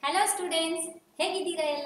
Hello students ಹೇಗಿದ್ದೀರಾ ಎಲ್ಲ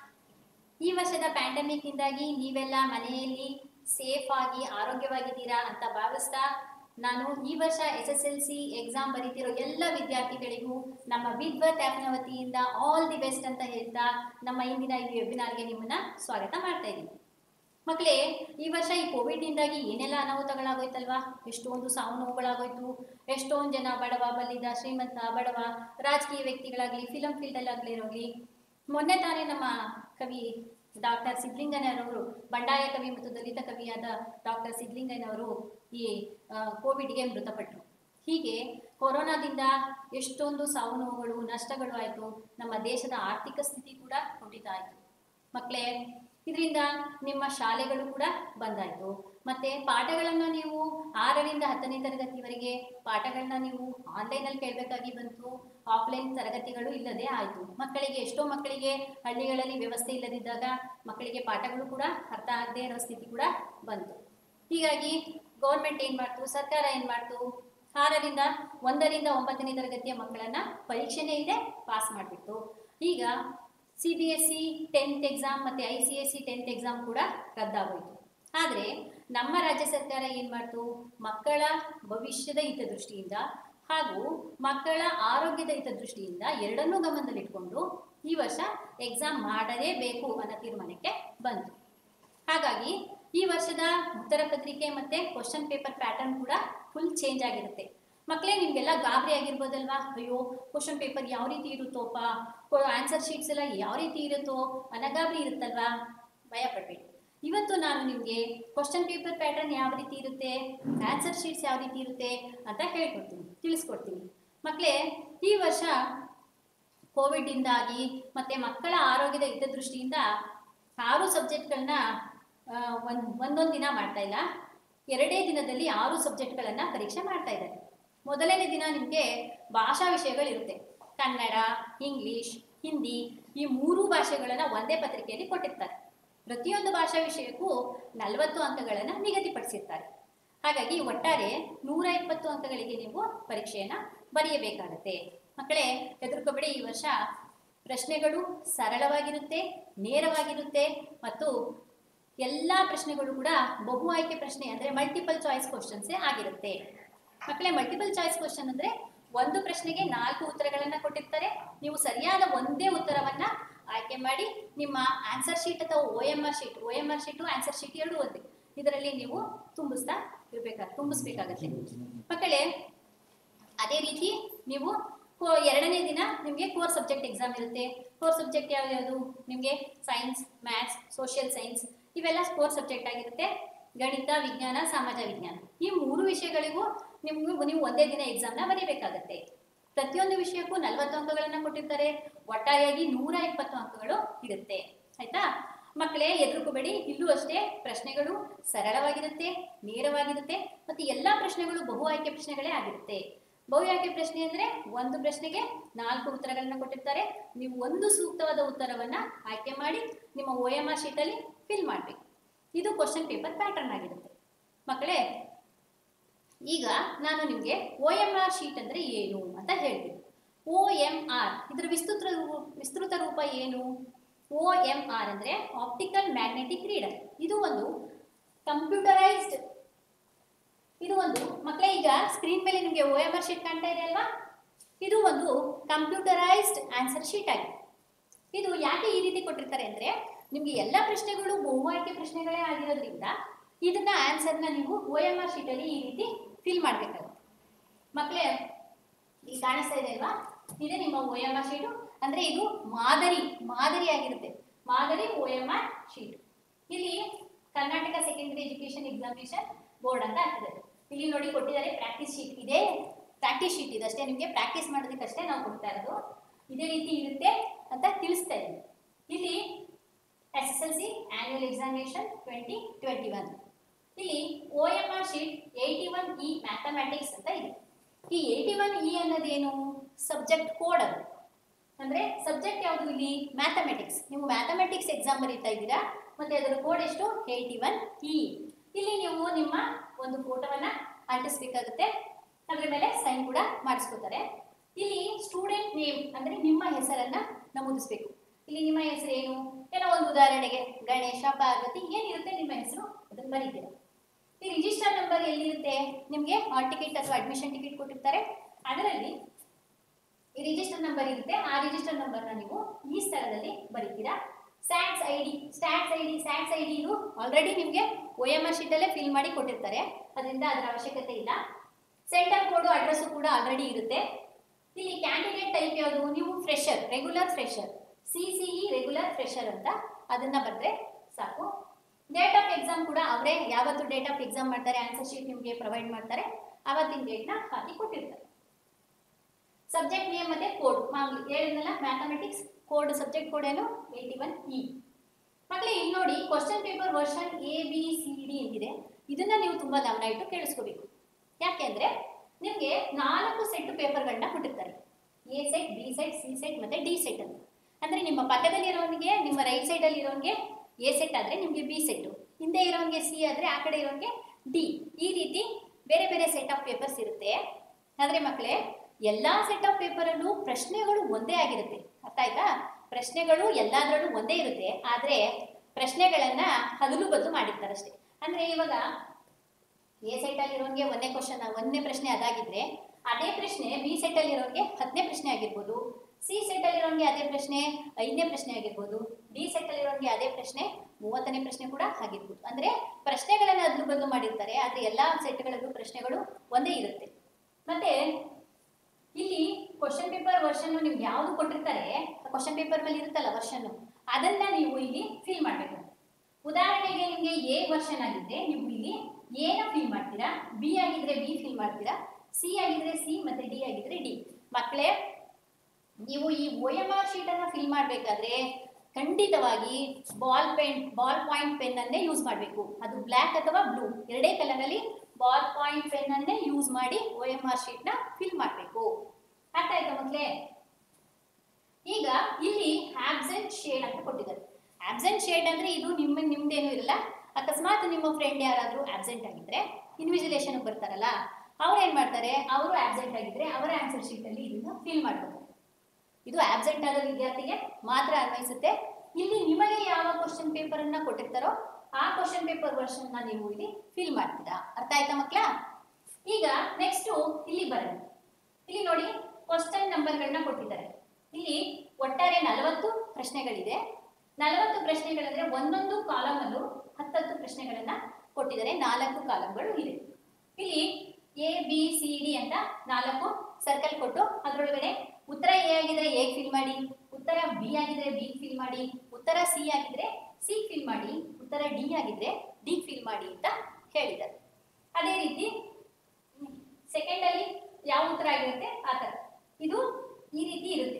ಈ ವರ್ಷದ ಪ್ಯಾಂಡಮಿಕ್ನಿಂದಾಗಿ ನೀವೆಲ್ಲ ಮನೆಯಲ್ಲಿ ಸೇಫ್ ಆಗಿ ಆರೋಗ್ಯವಾಗಿದ್ದೀರಾ ಅಂತ ಭಾವಿಸ್ತಾ ನಾನು ಈ ವರ್ಷ S S L C exam ಬರೀತಿರೋ ಎಲ್ಲ ವಿದ್ಯಾರ್ಥಿಗಳಿಗೂ ನಮ್ಮ ವಿದ್ವತ್ ಆ್ಯಪ್ನ ವತಿಯಿಂದ ಆಲ್ ದಿ ಬೆಸ್ಟ್ ಅಂತ ಹೇಳ್ತಾ ನಮ್ಮ ಇಂದಿನ ಈ ವೆಬಿನಾರ್ಗೆ ನಿಮ್ಮನ್ನ ಸ್ವಾಗತ ಮಾಡ್ತಾ ಇದ್ದೀನಿ ಮಕ್ಕಳೇ ಈ ವರ್ಷ ಈ ಕೋವಿಡ್ನಿಂದಾಗಿ ಏನೆಲ್ಲ ಅನಾಹುತಗಳಾಗೋಯ್ತಲ್ವಾ ಎಷ್ಟೊಂದು ಸಾವು ನೋವುಗಳಾಗೋಯ್ತು ಎಷ್ಟೊಂದು ಜನ ಬಡವ ಬಲ್ಲಿದ ಶ್ರೀಮಂತ ಬಡವ ರಾಜಕೀಯ ವ್ಯಕ್ತಿಗಳಾಗಲಿ ಫಿಲಮ್ ಫೀಲ್ಡಲ್ಲಾಗಲಿ ಇರೋಗ್ಲಿ ಮೊನ್ನೆ ತಾನೇ ನಮ್ಮ ಕವಿ ಡಾಕ್ಟರ್ ಸಿದ್ಲಿಂಗಯ್ಯನವರು ಬಂಡಾಯ ಕವಿ ಮತ್ತು ದಲಿತ ಕವಿಯಾದ ಡಾಕ್ಟರ್ ಸಿದ್ಲಿಂಗಯ್ಯನವರು ಈ ಆ, ಕೋವಿಡ್ಗೆ ಮೃತಪಟ್ಟರು ಹೀಗೆ ಕೊರೋನಾದಿಂದ ಎಷ್ಟೊಂದು ಸಾವು ನೋವುಗಳು ನಷ್ಟಗಳು ಆಯಿತು ನಮ್ಮ ದೇಶದ ಆರ್ಥಿಕ ಸ್ಥಿತಿ ಕೂಡ ಕುಂಠಿತ ಆಯಿತು ಮಕ್ಕಳೇ ಇದರಿಂದ ನಿಮ್ಮ ಶಾಲೆಗಳು ಕೂಡ ಬಂದಾಯಿತು ಮತ್ತು ಪಾಠಗಳನ್ನು ನೀವು ಆರರಿಂದ ಹತ್ತನೇ ತರಗತಿವರೆಗೆ ಪಾಠಗಳನ್ನ ನೀವು ಆನ್ಲೈನಲ್ಲಿ ಕೇಳಬೇಕಾಗಿ ಬಂತು ಆಫ್ಲೈನ್ ತರಗತಿಗಳು ಇಲ್ಲದೆ ಆಯಿತು ಮಕ್ಕಳಿಗೆ ಎಷ್ಟೋ ಮಕ್ಕಳಿಗೆ ಹಳ್ಳಿಗಳಲ್ಲಿ ವ್ಯವಸ್ಥೆ ಇಲ್ಲದಿದ್ದಾಗ ಮಕ್ಕಳಿಗೆ ಪಾಠಗಳು ಕೂಡ ಅರ್ಥ ಆಗದೆ ಇರೋ ಸ್ಥಿತಿ ಕೂಡ ಬಂತು ಹೀಗಾಗಿ ಗೌರ್ಮೆಂಟ್ ಏನು ಮಾಡ್ತು ಸರ್ಕಾರ ಏನು ಮಾಡ್ತು ಆರರಿಂದ ಒಂದರಿಂದ ಒಂಬತ್ತನೇ ತರಗತಿಯ ಮಕ್ಕಳನ್ನು ಪರೀಕ್ಷೆನೇ ಇದೆ ಪಾಸ್ ಮಾಡಿಬಿಟ್ಟು ಈಗ C B S C tenth exam ಮತ್ತು I C S C tenth exam ಕೂಡ ರದ್ದಾಗೋಯಿತು ಆದರೆ ನಮ್ಮ ರಾಜ್ಯ ಸರ್ಕಾರ ಏನು ಮಾಡ್ತು ಮಕ್ಕಳ ಭವಿಷ್ಯದ ಹಿತದೃಷ್ಟಿಯಿಂದ ಹಾಗೂ ಮಕ್ಕಳ ಆರೋಗ್ಯದ ಹಿತದೃಷ್ಟಿಯಿಂದ ಎರಡನ್ನೂ ಗಮನದಲ್ಲಿಟ್ಕೊಂಡು ಈ ವರ್ಷ ಎಕ್ಸಾಮ್ ಮಾಡಲೇಬೇಕು ಅನ್ನೋ ತೀರ್ಮಾನಕ್ಕೆ ಬಂತು ಹಾಗಾಗಿ ಈ ವರ್ಷದ ಉತ್ತರ ಪತ್ರಿಕೆ ಮತ್ತು ಕ್ವಶನ್ ಪೇಪರ್ ಪ್ಯಾಟರ್ನ್ ಕೂಡ ಫುಲ್ ಚೇಂಜ್ ಆಗಿರುತ್ತೆ ಮಕ್ಕಳೇ ನಿಮಗೆಲ್ಲ ಗಾಬರಿ ಆಗಿರ್ಬೋದಲ್ವಾ ಅಯ್ಯೋ ಕ್ವಶನ್ ಪೇಪರ್ ಯಾವ ರೀತಿ ಇರುತ್ತೋಪ್ಪ ಆನ್ಸರ್ ಶೀಟ್ಸ್ ಎಲ್ಲ ಯಾವ ರೀತಿ ಇರುತ್ತೋ ಅನ್ನೋ ಗಾಬರಿ ಇರುತ್ತಲ್ವಾ ಭಯ ಪಡಬೇಡಿ ಇವತ್ತು ನಾನು ನಿಮಗೆ ಕ್ವಶನ್ ಪೇಪರ್ ಪ್ಯಾಟರ್ನ್ ಯಾವ ರೀತಿ ಇರುತ್ತೆ ಆನ್ಸರ್ ಶೀಟ್ಸ್ ಯಾವ ರೀತಿ ಇರುತ್ತೆ ಅಂತ ಹೇಳ್ಕೊಡ್ತೀನಿ ತಿಳಿಸ್ಕೊಡ್ತೀನಿ ಮಕ್ಕಳೇ ಈ ವರ್ಷ ಕೋವಿಡ್ನಿಂದಾಗಿ ಮತ್ತು ಮಕ್ಕಳ ಆರೋಗ್ಯದ ಹಿತದೃಷ್ಟಿಯಿಂದ ಆರು ಸಬ್ಜೆಕ್ಟ್ಗಳನ್ನ ಒಂದು ಒಂದೊಂದು ದಿನ ಮಾಡ್ತಾ ಇಲ್ಲ ಎರಡೇ ದಿನದಲ್ಲಿ ಆರು ಸಬ್ಜೆಕ್ಟ್ಗಳನ್ನು ಪರೀಕ್ಷೆ ಮಾಡ್ತಾ ಇದ್ದಾರೆ ಮೊದಲನೇ ದಿನ ನಿಮಗೆ ಭಾಷಾ ವಿಷಯಗಳಿರುತ್ತೆ ಕನ್ನಡ ಇಂಗ್ಲೀಷ್ ಹಿಂದಿ ಈ ಮೂರೂ ಭಾಷೆಗಳನ್ನು ಒಂದೇ ಪತ್ರಿಕೆಯಲ್ಲಿ ಕೊಟ್ಟಿರ್ತಾರೆ ಪ್ರತಿಯೊಂದು ಭಾಷಾ ವಿಷಯಕ್ಕೂ ನಲವತ್ತು ಅಂಕಗಳನ್ನು ನಿಗದಿಪಡಿಸಿರ್ತಾರೆ ಹಾಗಾಗಿ ಒಟ್ಟಾರೆ ನೂರ ಇಪ್ಪತ್ತು ಅಂಕಗಳಿಗೆ ನೀವು ಪರೀಕ್ಷೆಯನ್ನು ಬರೆಯಬೇಕಾಗತ್ತೆ ಮಕ್ಕಳೇ ಹೆದರ್ಕೋಬೇಡಿ ಈ ವರ್ಷ ಪ್ರಶ್ನೆಗಳು ಸರಳವಾಗಿರುತ್ತೆ ನೇರವಾಗಿರುತ್ತೆ ಮತ್ತು ಎಲ್ಲ ಪ್ರಶ್ನೆಗಳು ಕೂಡ ಬಹು ಆಯ್ಕೆ ಪ್ರಶ್ನೆ ಅಂದರೆ ಮಲ್ಟಿಪಲ್ ಚಾಯ್ಸ್ ಕ್ವಶನ್ಸೇ ಆಗಿರುತ್ತೆ ಮಕ್ಕಳೇ ಮಲ್ಟಿಪಲ್ ಚಾಯ್ಸ್ ಕ್ವಶನ್ ಅಂದರೆ ಒಂದು ಪ್ರಶ್ನೆಗೆ ನಾಲ್ಕು ಉತ್ತರಗಳನ್ನು ಕೊಟ್ಟಿರ್ತಾರೆ ನೀವು ಸರಿಯಾದ ಒಂದೇ ಉತ್ತರವನ್ನು ಆಯ್ಕೆ ಮಾಡಿ ನಿಮ್ಮ ಆನ್ಸರ್ ಶೀಟ್ ಅಥವಾ O M R sheet O M R sheet answer sheet ಎರಡೂ ಒಂದೇ ಇದರಲ್ಲಿ ನೀವು ತುಂಬಿಸ್ತಾ ಇರಬೇಕಾಗ ತುಂಬಿಸ್ಬೇಕಾಗತ್ತೆ ಮಕ್ಕಳೇ ಅದೇ ರೀತಿ ನೀವು ಕೋ- ಎರಡನೇ ದಿನ ನಿಮಗೆ ಕೋರ್ ಸಬ್ಜೆಕ್ಟ್ ಎಕ್ಸಾಮ್ ಇರುತ್ತೆ ಕೋರ್ ಸಬ್ಜೆಕ್ಟ್ ಯಾವ್ದು ನಿಮಗೆ ಸೈನ್ಸ್ ಮ್ಯಾಥ್ಸ್ ಸೋಷಿಯಲ್ ಸೈನ್ಸ್ ಇವೆಲ್ಲ ಕೋರ್ ಸಬ್ಜೆಕ್ಟ್ ಆಗಿರುತ್ತೆ ಗಣಿತ ವಿಜ್ಞಾನ ಸಮಾಜ ವಿಜ್ಞಾನ ಈ ಮೂರು ವಿಷಯಗಳಿಗೂ ನಿಮ್ಗೆ ನೀವು ಒಂದೇ ದಿನ ಎಕ್ಸಾಮ್ನ ಬರೀಬೇಕಾಗತ್ತೆ ಪ್ರತಿಯೊಂದು ವಿಷಯಕ್ಕೂ ನಲವತ್ತು ಅಂಕಗಳನ್ನು ಕೊಟ್ಟಿರ್ತಾರೆ ಒಟ್ಟಾರೆಯಾಗಿ ನೂರ ಇಪ್ಪತ್ತು ಅಂಕಗಳು ಇರುತ್ತೆ ಆಯ್ತಾ ಮಕ್ಕಳೇ ಎದುರುಕೋಬೇಡಿ ಇಲ್ಲೂ ಅಷ್ಟೇ ಪ್ರಶ್ನೆಗಳು ಸರಳವಾಗಿರುತ್ತೆ ನೇರವಾಗಿರುತ್ತೆ ಮತ್ತು ಎಲ್ಲ ಪ್ರಶ್ನೆಗಳು ಬಹು ಆಯ್ಕೆ ಪ್ರಶ್ನೆಗಳೇ ಆಗಿರುತ್ತೆ ಬಹು ಆಯ್ಕೆ ಪ್ರಶ್ನೆ ಅಂದರೆ ಒಂದು ಪ್ರಶ್ನೆಗೆ ನಾಲ್ಕು ಉತ್ತರಗಳನ್ನು ಕೊಟ್ಟಿರ್ತಾರೆ ನೀವು ಒಂದು ಸೂಕ್ತವಾದ ಉತ್ತರವನ್ನು ಆಯ್ಕೆ ಮಾಡಿ ನಿಮ್ಮ ಒ ಎಮ್ ಆರ್ ಶೀಟಲ್ಲಿ ಫಿಲ್ ಮಾಡಬೇಕು ಇದು ಕ್ವಶನ್ ಪೇಪರ್ ಪ್ಯಾಟರ್ನ್ ಆಗಿರುತ್ತೆ ಮಕ್ಕಳೇ ಈಗ ನಾನು ನಿಮಗೆ ಒ ಎಮ್ ಆರ್ ಶೀಟ್ ಅಂದರೆ ಏನು ಅಂತ ಹೇಳ್ತೀನಿ ಒ ಎಮ್ ಆರ್ ಇದರ ವಿಸ್ತೃತ ರೂ- ವಿಸ್ತೃತ ರೂಪ ಏನು ಒ ಎಮ್ ಆರ್ ಅಂದರೆ ಆಪ್ಟಿಕಲ್ ಮ್ಯಾಗ್ನೆಟಿಕ್ ರೀಡರ್ ಇದು ಒಂದು ಕಂಪ್ಯೂಟರೈಸ್ಡ್ ಇದು ಒಂದು ಮಕ್ಕಳೇ ಈಗ ಸ್ಕ್ರೀನ್ ಮೇಲೆ ನಿಮಗೆ ಒ ಎಮ್ ಆರ್ ಶೀಟ್ ಕಾಣ್ತಾ ಇದೆ ಅಲ್ವಾ ಇದು ಒಂದು ಕಂಪ್ಯೂಟರೈಸ್ಡ್ ಆನ್ಸರ್ ಶೀಟ್ ಆಗಿದೆ ಇದು ಯಾಕೆ ಈ ರೀತಿ ಕೊಟ್ಟಿರ್ತಾರೆ ಅಂದರೆ ನಿಮಗೆ ಎಲ್ಲ ಪ್ರಶ್ನೆಗಳು ಬಹು ಆಯ್ಕೆ ಪ್ರಶ್ನೆಗಳೇ ಆಗಿರೋದ್ರಿಂದ ಇದನ್ನ ಆನ್ಸರ್ನ ನೀವು ಒ ಎಮ್ ಆರ್ ಶೀಟಲ್ಲಿ ಈ ರೀತಿ ಫಿಲ್ ಮಾಡಬೇಕಾಗುತ್ತೆ ಮಕ್ಕಳೇ ಈಗ ಕಾಣಿಸ್ತಾ ಇದೆ ಅಲ್ವಾ ಇದೆ ನಿಮ್ಮ ಒ ಎಮ್ ಆರ್ ಶೀಟು ಅಂದರೆ ಇದು ಮಾದರಿ ಮಾದರಿ ಆಗಿರುತ್ತೆ ಮಾದರಿ ಒ ಎಮ್ ಆರ್ ಶೀಟ್ ಇಲ್ಲಿ Karnataka secondary education examination board ಅಂತ ಆಗ್ತದೆ ಇಲ್ಲಿ ನೋಡಿ ಕೊಟ್ಟಿದ್ದಾರೆ ಪ್ರಾಕ್ಟೀಸ್ ಶೀಟ್ ಇದೆ ಪ್ರಾಕ್ಟೀಸ್ ಶೀಟ್ ಇದೆ ಅಷ್ಟೇ ನಿಮಗೆ ಪ್ರಾಕ್ಟೀಸ್ ಮಾಡೋದಕ್ಕಷ್ಟೇ ನಾವು ಕೊಡ್ತಾ ಇರೋದು ಇದೇ ರೀತಿ ಇರುತ್ತೆ ಅಂತ ತಿಳಿಸ್ತಾ ಇದ್ದೀನಿ ಇಲ್ಲಿ S S L C annual examination twenty twenty one ಇಲ್ಲಿ O M R sheet eighty one E mathematics ಅಂತ ಇದೆ ಈ ಏಯ್ಟಿ ಒನ್ ಇ ಅನ್ನೋದೇನು ಸಬ್ಜೆಕ್ಟ್ ಕೋಡ್ ಅದು ಅಂದರೆ ಸಬ್ಜೆಕ್ಟ್ ಯಾವುದು ಇಲ್ಲಿ ಮ್ಯಾಥಮೆಟಿಕ್ಸ್ ನೀವು ಮ್ಯಾಥಮೆಟಿಕ್ಸ್ ಎಕ್ಸಾಮ್ ಬರೀತಾ ಇದ್ದೀರಾ ಮತ್ತು ಅದರ ಕೋಡ್ ಎಷ್ಟು ಏಯ್ಟಿ ಒನ್ ಇ ಇಲ್ಲಿ ನೀವು ನಿಮ್ಮ ಒಂದು ಫೋಟೋವನ್ನು ಅಂಟಿಸ್ಬೇಕಾಗುತ್ತೆ ಅದ್ರ ಮೇಲೆ ಸೈನ್ ಕೂಡ ಮಾಡಿಸ್ಕೋತಾರೆ ಇಲ್ಲಿ ಸ್ಟೂಡೆಂಟ್ ನೇಮ್ ಅಂದ್ರೆ ನಿಮ್ಮ ಹೆಸರನ್ನ ನಮೂದಿಸಬೇಕು ಇಲ್ಲಿ ನಿಮ್ಮ ಹೆಸರು ಏನು ಏನೋ ಒಂದು ಉದಾಹರಣೆಗೆ ಗಣೇಶ ಪಾರ್ವತಿ ಏನಿರುತ್ತೆ ನಿಮ್ಮ ಹೆಸರು ಅದನ್ನ ಬರೀತೀರಾ ಈ ರಿಜಿಸ್ಟರ್ ನಂಬರ್ ಎಲ್ಲಿರುತ್ತೆ ನಿಮಗೆ ಹಾಲ್ ಟಿಕೆಟ್ ಅಥವಾ ಅಡ್ಮಿಷನ್ ಟಿಕೆಟ್ ಕೊಟ್ಟಿರ್ತಾರೆ ಅದರಲ್ಲಿ ಈ ರಿಜಿಸ್ಟರ್ ನಂಬರ್ ಇರುತ್ತೆ ಆ ರಿಜಿಸ್ಟರ್ ನಂಬರ್ನ ನೀವು ಈ ಸ್ಥಳದಲ್ಲಿ ಬರೀತೀರಾ stats I D stats I D stats I D ಇದು ಆಲ್ರೆಡಿ ನಿಮಗೆ ಒ ಎಮ್ ಆರ್ ಶೀಟಲ್ಲೇ ಫಿಲ್ ಮಾಡಿ ಕೊಟ್ಟಿರ್ತಾರೆ ಅದರಿಂದ ಅದರ ಅವಶ್ಯಕತೆ ಇಲ್ಲ ಸೆಂಟರ್ ಕೋಡು ಅಡ್ರೆಸ್ಸು ಕೂಡ ಆಲ್ರೆಡಿ ಇರುತ್ತೆ ಇಲ್ಲಿ ಕ್ಯಾಂಡಿಡೇಟ್ ಟೈಪ್ ಯಾವುದು ನೀವು fresher regular fresher C C E regular fresher ಅಂತ ಅದನ್ನ ಬರೆದ್ರೆ ಸಾಕು ಡೇಟ್ ಆಫ್ ಎಕ್ಸಾಮ್ ಕೂಡ ಅವರೇ ಯಾವತ್ತು ಡೇಟ್ ಆಫ್ ಎಕ್ಸಾಮ್ ಮಾಡ್ತಾರೆ ಆನ್ಸರ್ ಶೀಟ್ ನಿಮಗೆ ಪ್ರೊವೈಡ್ ಮಾಡ್ತಾರೆ ಆವತ್ತಿನ ಡೇಟ್ನ ಹಾಕಿ ಕೊಟ್ಟಿರ್ತಾರೆ ಸಬ್ಜೆಕ್ಟ್ ನೇಮ್ ಮತ್ತೆ ಕೋಡ್ ಮಾಮೂಲಿ ಹೇಳಿದ್ನಲ್ಲ ಮ್ಯಾಥಮೆಟಿಕ್ಸ್ ಕೋಡ್ ಸಬ್ಜೆಕ್ಟ್ ಕೋಡ್ ಏನು ಏಯ್ಟಿ ಒನ್ ಇ ಮಕ್ಕಳೇ ಇಲ್ಲಿ ನೋಡಿ question paper version A B C D ಅಂತಿದೆ ಇದನ್ನ ನೀವು ತುಂಬಾ ಗಮನ ಇಟ್ಟು ಕೇಳಿಸ್ಕೋಬೇಕು ಯಾಕೆಂದ್ರೆ ನಿಮಗೆ ನಾಲ್ಕು ಸೆಟ್ ಪೇಪರ್ಗಳನ್ನ ಕೊಟ್ಟಿರ್ತಾರೆ A set B set C set ಮತ್ತೆ ಡಿ ಸೆಟ್ ಅಂತ ಅಂದ್ರೆ ನಿಮ್ಮ ಪಕ್ಕದಲ್ಲಿ ಇರೋನಿಗೆ ನಿಮ್ಮ ರೈಟ್ ಸೈಡ್ ಅಲ್ಲಿ ಇರೋನಿಗೆ ಎ ಸೆಟ್ ಆದ್ರೆ ನಿಮಗೆ ಬಿ ಸೆಟ್ ಹಿಂದೆ ಇರೋನಿಗೆ ಸಿ ಆದ್ರೆ ಆ ಕಡೆ ಇರೋನಿಗೆ ಡಿ ಈ ರೀತಿ ಬೇರೆ ಬೇರೆ ಸೆಟ್ ಆಫ್ ಪೇಪರ್ಸ್ ಇರುತ್ತೆ ಆದ್ರೆ ಮಕ್ಕಳೇ ಎಲ್ಲಾ ಸೆಟ್ ಆಫ್ ಪೇಪರಲ್ಲೂ ಪ್ರಶ್ನೆಗಳು ಒಂದೇ ಆಗಿರುತ್ತೆ ಅರ್ಥ ಆಯ್ತಾ ಪ್ರಶ್ನೆಗಳು ಎಲ್ಲಾದ್ರಲ್ಲೂ ಒಂದೇ ಇರುತ್ತೆ ಆದ್ರೆ ಪ್ರಶ್ನೆಗಳನ್ನ ಹಗಲು ಬದಲು ಮಾಡಿರ್ತಾರೆ ಅಷ್ಟೇ ಅಂದ್ರೆ ಇವಾಗ ಎ ಸೆಟ್ ಅಲ್ಲಿ ಇರೋನ್ಗೆ ಒಂದನೇ ಕ್ವಶನ್ ಒಂದನೇ ಪ್ರಶ್ನೆ ಅದಾಗಿದ್ರೆ ಅದೇ ಪ್ರಶ್ನೆ ಬಿ ಸೆಟ್ ಅಲ್ಲಿ ಇರೋನ್ಗೆ ಹತ್ತನೇ ಪ್ರಶ್ನೆ ಆಗಿರ್ಬೋದು ಸಿ ಸೆಟ್ ಅಲ್ಲಿ ಇರೋನ್ಗೆ ಅದೇ ಪ್ರಶ್ನೆ ಐದನೇ ಪ್ರಶ್ನೆ ಆಗಿರ್ಬೋದು ಡಿ ಸೆಟ್ ಅಲ್ಲಿ ಇರೋನ್ಗೆ ಅದೇ ಪ್ರಶ್ನೆ ಮೂವತ್ತನೇ ಪ್ರಶ್ನೆ ಕೂಡ ಆಗಿರ್ಬೋದು ಅಂದ್ರೆ ಪ್ರಶ್ನೆಗಳನ್ನ ಅದ್ಲು ಬದಲು ಮಾಡಿರ್ತಾರೆ ಆದ್ರೆ ಎಲ್ಲಾ ಸೆಟ್ಗಳಲ್ಲೂ ಪ್ರಶ್ನೆಗಳು ಒಂದೇ ಇರುತ್ತೆ ಮತ್ತೆ ಇಲ್ಲಿ ಕ್ವಶನ್ ಪೇಪರ್ ವರ್ಷನ್ ನಿಮ್ಗೆ ಯಾವ್ದು ಕೊಟ್ಟಿರ್ತಾರೆ ಕ್ವಶನ್ ಪೇಪರ್ ಮೇಲೆ ಇರುತ್ತಲ್ಲ ವರ್ಷನ್ ಅದನ್ನ ನೀವು ಇಲ್ಲಿ ಫಿಲ್ ಮಾಡಬೇಕು ಉದಾಹರಣೆಗೆ ನಿಮಗೆ ಎ ವರ್ಷನ್ ಆಗಿದ್ರೆ ನೀವು ಇಲ್ಲಿ ಎನ ಫಿಲ್ ಮಾಡ್ತೀರಾ ಬಿ ಆಗಿದ್ರೆ ಬಿ ಫಿಲ್ ಮಾಡ್ತೀರಾ ಸಿ ಆಗಿದ್ರೆ ಸಿ ಮತ್ತೆ ಡಿ ಆಗಿದ್ರೆ ಡಿ ಮಕ್ಕಳೇ ನೀವು ಈ ಒ ಎಮ್ ಆರ್ ಶೀಟ್ ಅನ್ನ ಫಿಲ್ ಮಾಡಬೇಕಾದ್ರೆ ಖಂಡಿತವಾಗಿ ball pen ball point pen ಅನ್ನೇ ಯೂಸ್ ಮಾಡಬೇಕು ಅದು ಬ್ಲ್ಯಾಕ್ ಅಥವಾ ಬ್ಲೂ ಎರಡೇ ಕಲರ್ ಅಲ್ಲಿ ಬಾಲ್ ಪಾಯಿಂಟ್ ಪೆನ್ ಅನ್ನೇ ಯೂಸ್ ಮಾಡಿ ಒ ಎಮ್ ಆರ್ ಶೀಟ್ ನ ಫಿಲ್ ಮಾಡಬೇಕು ಅರ್ಥ ಆಯ್ತಾ ಮಕ್ಕಳೇ ಈಗ ಇಲ್ಲಿ ಆಬ್ಸೆಂಟ್ ಶೇಡ್ ಅಂತ ಕೊಟ್ಟಿದ್ದಾರೆ ಆಬ್ಸೆಂಟ್ ಶೇಡ್ ಅಂದ್ರೆ ಇದು ನಿಮ್ಮ ನಿಮ್ದೇನು ಇರಲ್ಲ ಅಕಸ್ಮಾತ್ ನಿಮ್ಮ ಫ್ರೆಂಡ್ ಯಾರಾದರೂ ಆಬ್ಸೆಂಟ್ ಆಗಿದ್ರೆ ಇನ್ವಿಜಿಲೇಷನ್ ಬರ್ತಾರಲ್ಲ ಅವ್ರು ಏನ್ ಮಾಡ್ತಾರೆ ಅವರು ಆಬ್ಸೆಂಟ್ ಆಗಿದ್ರೆ ಅವರ ಆನ್ಸರ್ ಶೀಟ್ ಅಲ್ಲಿ ಇದನ್ನ ಫಿಲ್ ಮಾಡ್ಬೇಕು ಇದು ಆಬ್ಸೆಂಟ್ ಆದ ವಿದ್ಯಾರ್ಥಿಗೆ ಮಾತ್ರ ಅನ್ವಯಿಸುತ್ತೆ ಇಲ್ಲಿ ನಿಮಗೆ ಯಾವ ಕ್ವಶನ್ ಪೇಪರ್ ಅನ್ನ ಕೊಟ್ಟಿರ್ತಾರೋ ಆ ಕ್ವಶನ್ ಪೇಪರ್ ವರ್ಷನ್ ನ ನೀವು ಇಲ್ಲಿ ಫಿಲ್ ಮಾಡ್ತೀರಾ ಅರ್ಥ ಆಯ್ತಾ ಮಕ್ಕಳ ಈಗ ನೆಕ್ಸ್ಟ್ ಇಲ್ಲಿ ಬರೋಣ ಇಲ್ಲಿ ನೋಡಿ ಕ್ವಶನ್ ನಂಬರ್ಗಳನ್ನ ಕೊಟ್ಟಿದ್ದಾರೆ ಇಲ್ಲಿ ಒಟ್ಟಾರೆ ನಲವತ್ತು ಪ್ರಶ್ನೆಗಳಿದೆ ನಲವತ್ತು ಪ್ರಶ್ನೆಗಳಂದ್ರೆ ಒಂದೊಂದು ಕಾಲಮ್ ಅಲ್ಲೂ ಹತ್ತತ್ತು ಪ್ರಶ್ನೆಗಳನ್ನ ಕೊಟ್ಟಿದ್ದಾರೆ ನಾಲ್ಕು ಕಾಲಮ್ಗಳು ಇದೆ ಇಲ್ಲಿ ಎ ಬಿ ಸಿ ಡಿ ಅಂತ ನಾಲ್ಕು ಸರ್ಕಲ್ ಕೊಟ್ಟು ಅದರೊಳಗಡೆ ಉತ್ತರ ಎ ಆಗಿದ್ರೆ ಎ ಫಿಲ್ ಮಾಡಿ ಉತ್ತರ ಬಿ ಆಗಿದ್ರೆ ಬಿ ಫಿಲ್ ಮಾಡಿ ಉತ್ತರ ಸಿ ಆಗಿದ್ರೆ ಸಿ ಫಿಲ್ ಮಾಡಿ ಉತ್ತರ ಡಿ ಆಗಿದ್ರೆ ಡಿ ಫಿಲ್ ಮಾಡಿ ಅಂತ ಹೇಳಿದ್ದಾರೆ ಅದೇ ರೀತಿ ಸೆಕೆಂಡ್ ಅಲ್ಲಿ ಯಾವ ಉತ್ತರ ಆಗಿರುತ್ತೆ ಆ ಥರ ಇದು ಈ ರೀತಿ ಇರುತ್ತೆ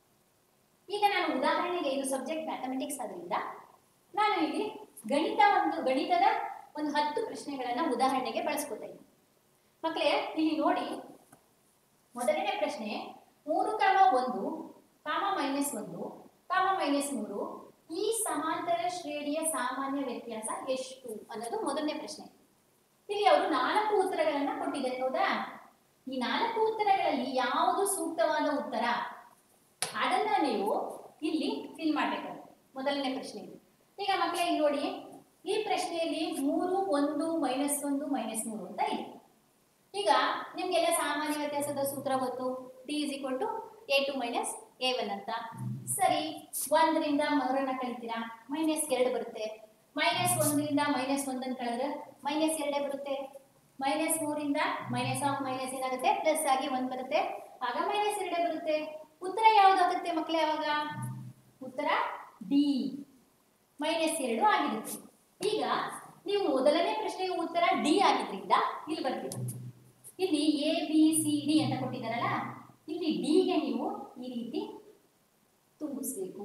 ಈಗ ನಾನು ಉದಾಹರಣೆಗೆ ಇದು ಸಬ್ಜೆಕ್ಟ್ ಮ್ಯಾಥಮೆಟಿಕ್ಸ್ ಆದ್ರಿಂದ ನಾನು ಇಲ್ಲಿ ಗಣಿತ ಒಂದು ಗಣಿತದ ಒಂದು ಹತ್ತು ಪ್ರಶ್ನೆಗಳನ್ನ ಉದಾಹರಣೆಗೆ ಬಳಸ್ಕೊತಾ ಇದ್ದೀನಿ ಮಕ್ಕಳೇ ಇಲ್ಲಿ ನೋಡಿ ಮೊದಲನೇ ಪ್ರಶ್ನೆ ಮೂರು ಕಾಮ ಒಂದು ಕಾಮ ಮೈನಸ್ ಒಂದು ಕಾಮ ಮೈನಸ್ ಮೂರು ಈ ಸಮಾಂತರ ಶ್ರೇಣಿಯ ಸಾಮಾನ್ಯ ವ್ಯತ್ಯಾಸ ಎಷ್ಟು ಅನ್ನೋದು ಮೊದಲನೇ ಪ್ರಶ್ನೆ ಇಲ್ಲಿ ಅವರು ನಾಲ್ಕು ಉತ್ತರಗಳನ್ನ ಕೊಟ್ಟಿದ್ದಾರೆ ಹೌದಾ ಈ ನಾಲ್ಕು ಉತ್ತರಗಳಲ್ಲಿ ಯಾವುದು ಸೂಕ್ತವಾದ ಉತ್ತರ ಅದನ್ನ ನೀವು ಇಲ್ಲಿ ಫಿಲ್ ಮಾಡಬೇಕಾಗುತ್ತೆ ಮೊದಲನೇ ಪ್ರಶ್ನೆ ಇದು. ಈಗ ಮಕ್ಕಳೇ ಇಲ್ಲಿ ನೋಡಿ ಈ ಪ್ರಶ್ನೆಯಲ್ಲಿ ಮೂರು ಒಂದು ಮೈನಸ್ ಒಂದು ಮೈನಸ್ ಮೂರು ಅಂತ ಇದೆ ಈಗ ನಿಮ್ಗೆಲ್ಲ ಸಾಮಾನ್ಯ ವ್ಯತ್ಯಾಸದ ಸೂತ್ರ ಗೊತ್ತು d is equal to a two minus a one ಅಂತ ಸರಿ ಒಂದರಿಂದ ಮೂರನ್ನ ಕಳಿತೀರಾ ಮೈನಸ್ ಎರಡು ಬರುತ್ತೆ ಮೈನಸ್ ಒಂದರಿಂದ ಮೈನಸ್ ಒಂದನ್ನು ಕಳೆದ್ರೆ ಮೈನಸ್ ಎರಡೇ ಬರುತ್ತೆ ಮೈನಸ್ ಮೂರಿಂದ ಮೈನಸ್ ಆಫ್ ಮೈನಸ್ ಏನಾಗುತ್ತೆ ಪ್ಲಸ್ ಆಗಿ ಒಂದು ಬರುತ್ತೆ ಆಗ ಮೈನಸ್ ಎರಡೇ ಬರುತ್ತೆ ಉತ್ತರ ಯಾವುದಾಗುತ್ತೆ ಮಕ್ಕಳೇ ಅವಾಗ ಉತ್ತರ ಡಿ ಮೈನಸ್ ಎರಡು ಆಗಿರುತ್ತೆ ಈಗ ನೀವು ಮೊದಲನೇ ಪ್ರಶ್ನೆಗೆ ಉತ್ತರ ಡಿ ಆಗಿದ್ರಿಂದ ಇಲ್ಲಿ ಬರ್ತೀರ ಇಲ್ಲಿ ಎ ಬಿ ಸಿ ಡಿ ಅಂತ ಕೊಟ್ಟಿದ್ದಾರಲ್ಲ ಇಲ್ಲಿ ಡಿಗೆ ನೀವು ಈ ರೀತಿ ತುಂಬಿಸ್ಬೇಕು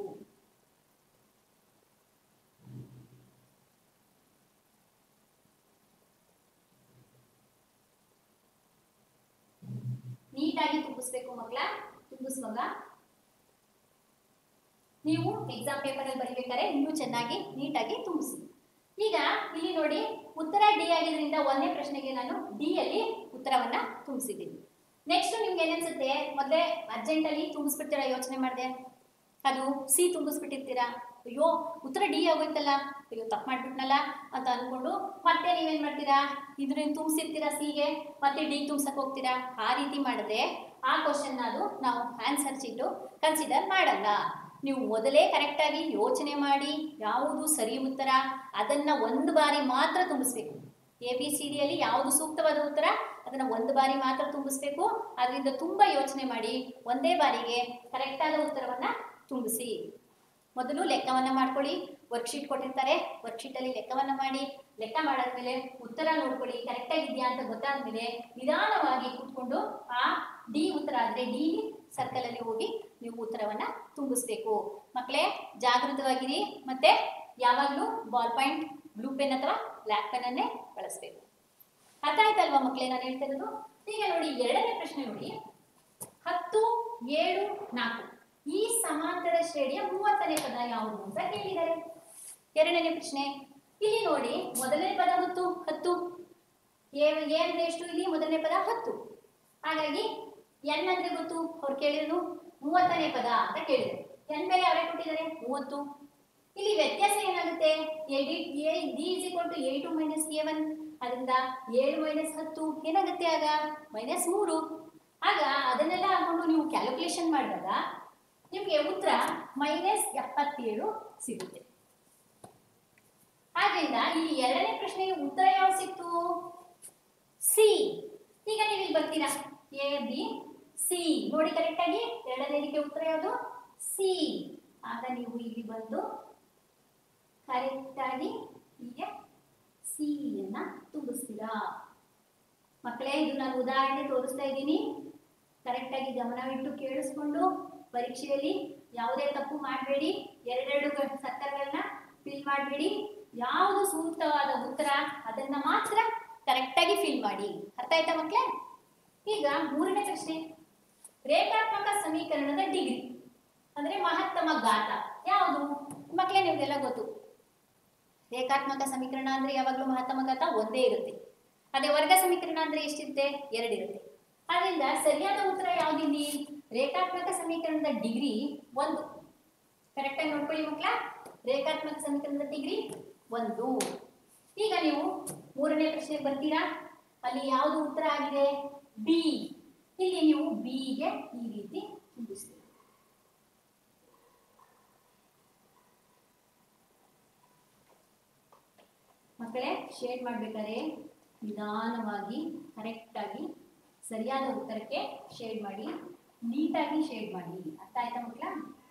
ನೀಟಾಗಿ ತುಂಬಿಸ್ಬೇಕು ಮಕ್ಕಳ ತುಂಬಿಸುವಾಗ ನೀವು ಎಕ್ಸಾಮ್ ಪೇಪರ್ ಅಲ್ಲಿ ಬರೀಬೇಕಾದ್ರೆ ಇನ್ನೂ ಚೆನ್ನಾಗಿ ನೀಟಾಗಿ ತುಂಬಿಸಿ ಈಗ ಇಲ್ಲಿ ನೋಡಿ ಉತ್ತರ ಡಿ ಆಗಿದ್ರಿಂದ ಒಂದನೇ ಪ್ರಶ್ನೆಗೆ ನಾನು ಡಿ ಅಲ್ಲಿ ಉತ್ತರವನ್ನ ತುಂಬಿಸಿದ್ದೀನಿ ನೆಕ್ಸ್ಟ್ ನಿಮ್ಗೆ ಏನನ್ಸುತ್ತೆ ಮೊದಲೇ ಅರ್ಜೆಂಟಲ್ಲಿ ತುಂಬಿಸ್ಬಿಡ್ತೀರಾ ಯೋಚನೆ ಮಾಡಿದೆ ಅದು ಸಿ ತುಂಬಿಸ್ಬಿಟ್ಟಿರ್ತೀರಾ ಅಯ್ಯೋ ಉತ್ತರ ಡಿ ಆಗೋಯ್ತಲ್ಲ ಅಯ್ಯೋ ತಪ್ಪು ಮಾಡ್ಬಿಟ್ನಲ್ಲ ಅಂತ ಅಂದ್ಕೊಂಡು ಮತ್ತೆ ನೀವೇನು ಮಾಡ್ತೀರಾ ಇದನ್ನ ತುಂಬಿಸಿರ್ತೀರಾ ಸಿಗೆ ಮತ್ತೆ ಡಿ ತುಂಬ್ಸಕ್ಕೆ ಹೋಗ್ತೀರಾ ಆ ರೀತಿ ಮಾಡಿದ್ರೆ ಆ ಕ್ವಶನ್ ಅದು ನಾವು ಆನ್ಸರ್ ಶೀಟು ಕನ್ಸಿಡರ್ ಮಾಡಲ್ಲ ನೀವು ಮೊದಲೇ ಕರೆಕ್ಟಾಗಿ ಯೋಚನೆ ಮಾಡಿ ಯಾವುದು ಸರಿ ಉತ್ತರ ಅದನ್ನು ಒಂದು ಬಾರಿ ಮಾತ್ರ ತುಂಬಿಸ್ಬೇಕು ಎ ಬಿ ಸಿ ಡಿಯಲ್ಲಿ ಯಾವುದು ಸೂಕ್ತವಾದ ಉತ್ತರ ಅದನ್ನು ಒಂದು ಬಾರಿ ಮಾತ್ರ ತುಂಬಿಸ್ಬೇಕು ಅದರಿಂದ ತುಂಬ ಯೋಚನೆ ಮಾಡಿ ಒಂದೇ ಬಾರಿಗೆ ಕರೆಕ್ಟಾದ ಉತ್ತರವನ್ನು ತುಂಬಿಸಿ ಮೊದಲು ಲೆಕ್ಕವನ್ನು ಮಾಡ್ಕೊಳ್ಳಿ ವರ್ಕ್ಶೀಟ್ ಕೊಟ್ಟಿರ್ತಾರೆ ವರ್ಕ್ಶೀಟಲ್ಲಿ ಲೆಕ್ಕವನ್ನು ಮಾಡಿ ಲೆಕ್ಕ ಮಾಡಾದ್ಮೇಲೆ ಉತ್ತರ ನೋಡ್ಕೊಳ್ಳಿ ಕರೆಕ್ಟಾಗಿದೆಯಾ ಅಂತ ಗೊತ್ತಾದ್ಮೇಲೆ ನಿಧಾನವಾಗಿ ಕೂತ್ಕೊಂಡು ಆ ಡಿ ಉತ್ತರ ಆದರೆ ಡಿ ಸರ್ಕಲಲ್ಲಿ ಹೋಗಿ ನೀವು ಉತ್ತರವನ್ನು ತುಂಬಿಸ್ಬೇಕು ಮಕ್ಕಳೇ ಜಾಗೃತವಾಗಿರಿ ಮತ್ತೆ ಯಾವಾಗಲೂ ಬಾಲ್ ಪಾಯಿಂಟ್ ಬ್ಲೂ ಪೆನ್ ಅಥವಾ ಬ್ಲ್ಯಾಕ್ ಪೆನ್ನನ್ನೇ ಬಳಸಬೇಕು ಅರ್ಥ ಆಯ್ತಲ್ವಾ ಮಕ್ಕಳೇ ನಾನು ಹೇಳ್ತಾ ಇರೋದು ಈಗ ನೋಡಿ ಎರಡನೇ ಪ್ರಶ್ನೆ ನೋಡಿ ಹತ್ತು ಏಳು ನಾಲ್ಕು ಈ ಸಮಾಂತರ ಶ್ರೇಣಿಯ ಮೂವತ್ತನೇ ಪದ ಯಾವುದು ಅಂತ ಕೇಳಿದ್ದಾರೆ ಎರಡನೇ ಪ್ರಶ್ನೆ ಇಲ್ಲಿ ನೋಡಿ ಮೊದಲನೇ ಪದ ಹೊತ್ತು ಹತ್ತು ಎ ಎ ಅಂದ್ರೆ ಎಷ್ಟು ಇಲ್ಲಿ ಮೊದಲನೇ ಪದ ಹತ್ತು ಹಾಗಾಗಿ ಎನ್ ಅಂದ್ರೆ ಗೊತ್ತು ಅವ್ರು ಕೇಳಿರೋದು ಮೂವತ್ತನೇ ಪದ ಅಂತ ಕೇಳಿದ್ರು ಎನ್ ಬೆಲೆ ಅವರೇ ಕೊಟ್ಟಿದ್ದಾರೆ ಮೂವತ್ತು ಇಲ್ಲಿ ವ್ಯತ್ಯಾಸ ಏನಾಗುತ್ತೆ d is equal to a two minus a one ಅದರಿಂದ ಏಳು ಮೈನಸ್ ಹತ್ತು ಏನಾಗುತ್ತೆ ಆಗ ಮೈನಸ್ ಮೂರು ಆಗ ಅದನ್ನೆಲ್ಲ ಹಾಕೊಂಡು ನೀವು ಕ್ಯಾಲ್ಕುಲೇಷನ್ ಮಾಡಿದಾಗ ನಿಮಗೆ ಉತ್ತರ ಮೈನಸ್ ಎಪ್ಪತ್ತೇಳು ಸಿಗುತ್ತೆ ಆದ್ರಿಂದ ಈ ಎರಡನೇ ಪ್ರಶ್ನೆಗೆ ಉತ್ತರ ಯಾವ ಸಿಕ್ತು ಸಿ ಈಗ ನೀವು ಇಲ್ಲಿ ಬರ್ತೀರಾ ಎ ಬಿ ಸಿ ನೋಡಿ ಕರೆಕ್ಟಾಗಿ ಎರಡನೇದಕ್ಕೆ ಉತ್ತರ ಯಾವುದು ಸಿ ಆಗ ನೀವು ಇಲ್ಲಿ ಬಂದು ಕರೆಕ್ಟಾಗಿ ಹೀಗೆ ಸಿ ಅನ್ನ ತುಂಬಿಸ್ತೀರಾ ಮಕ್ಕಳೇ ಇದು ನಾನು ಉದಾಹರಣೆ ತೋರಿಸ್ತಾ ಇದ್ದೀನಿ ಕರೆಕ್ಟಾಗಿ ಗಮನವಿಟ್ಟು ಕೇಳಿಸ್ಕೊಂಡು ಪರೀಕ್ಷೆಯಲ್ಲಿ ಯಾವುದೇ ತಪ್ಪು ಮಾಡಬೇಡಿ ಎರಡೆರಡು ಸತ್ತರಗಳನ್ನ ಫಿಲ್ ಮಾಡಬೇಡಿ ಯಾವುದು ಸೂಕ್ತವಾದ ಉತ್ತರ ಅದನ್ನ ಮಾತ್ರ ಕರೆಕ್ಟಾಗಿ ಫಿಲ್ ಮಾಡಿ ಅರ್ಥ ಆಯ್ತಾ ಮಕ್ಕಳೇ ಈಗ ಮೂರನೇ ಪ್ರಶ್ನೆ ರೇಖಾತ್ಮಕ ಸಮೀಕರಣದ ಡಿಗ್ರಿ ಅಂದ್ರೆ ಮಹತ್ತಮ ಘಾತ ಯಾವುದು ಮಕ್ಕಳೇ ನಿಮಗೆಲ್ಲ ಗೊತ್ತು ರೇಖಾತ್ಮಕ ಸಮೀಕರಣ ಅಂದ್ರೆ ಯಾವಾಗಲೂ ಮಹತ್ತಮ ಘಾತ ಒಂದೇ ಇರುತ್ತೆ ಅದೇ ವರ್ಗ ಸಮೀಕರಣ ಅಂದ್ರೆ ಎಷ್ಟಿರುತ್ತೆ ಎರಡಿರುತ್ತೆ ಅದರಿಂದ ಸರಿಯಾದ ಉತ್ತರ ಯಾವ್ದಿಲ್ಲಿ ರೇಖಾತ್ಮಕ ಸಮೀಕರಣದ ಡಿಗ್ರಿ ಒಂದು ಕರೆಕ್ಟಾಗಿ ನೋಡ್ಕೊಳ್ಳಿ ಮಕ್ಕಳ ರೇಖಾತ್ಮಕ ಸಮೀಕರಣದ ಡಿಗ್ರಿ ಒಂದು ಈಗ ನೀವು ಮೂರನೇ ಪ್ರಶ್ನೆಗೆ ಬರ್ತೀರಾ ಅಲ್ಲಿ ಯಾವುದು ಉತ್ತರ ಆಗಿದೆ ಬಿ ಇಲ್ಲಿ ನೀವು ಬಿಗೆ ಈ ರೀತಿ ತುಂಬಿಸ್ತೀರಿ ಮಕ್ಕಳೇ ಶೇಡ್ ಮಾಡಬೇಕಾದ್ರೆ ನಿಧಾನವಾಗಿ ಕರೆಕ್ಟಾಗಿ ಸರಿಯಾದ ಉತ್ತರಕ್ಕೆ ಶೇಡ್ ಮಾಡಿ ನೀಟಾಗಿ ಶೇಡ್ ಮಾಡಿ ಅರ್ಥ ಆಯ್ತಾ ಮಕ್ಕಳ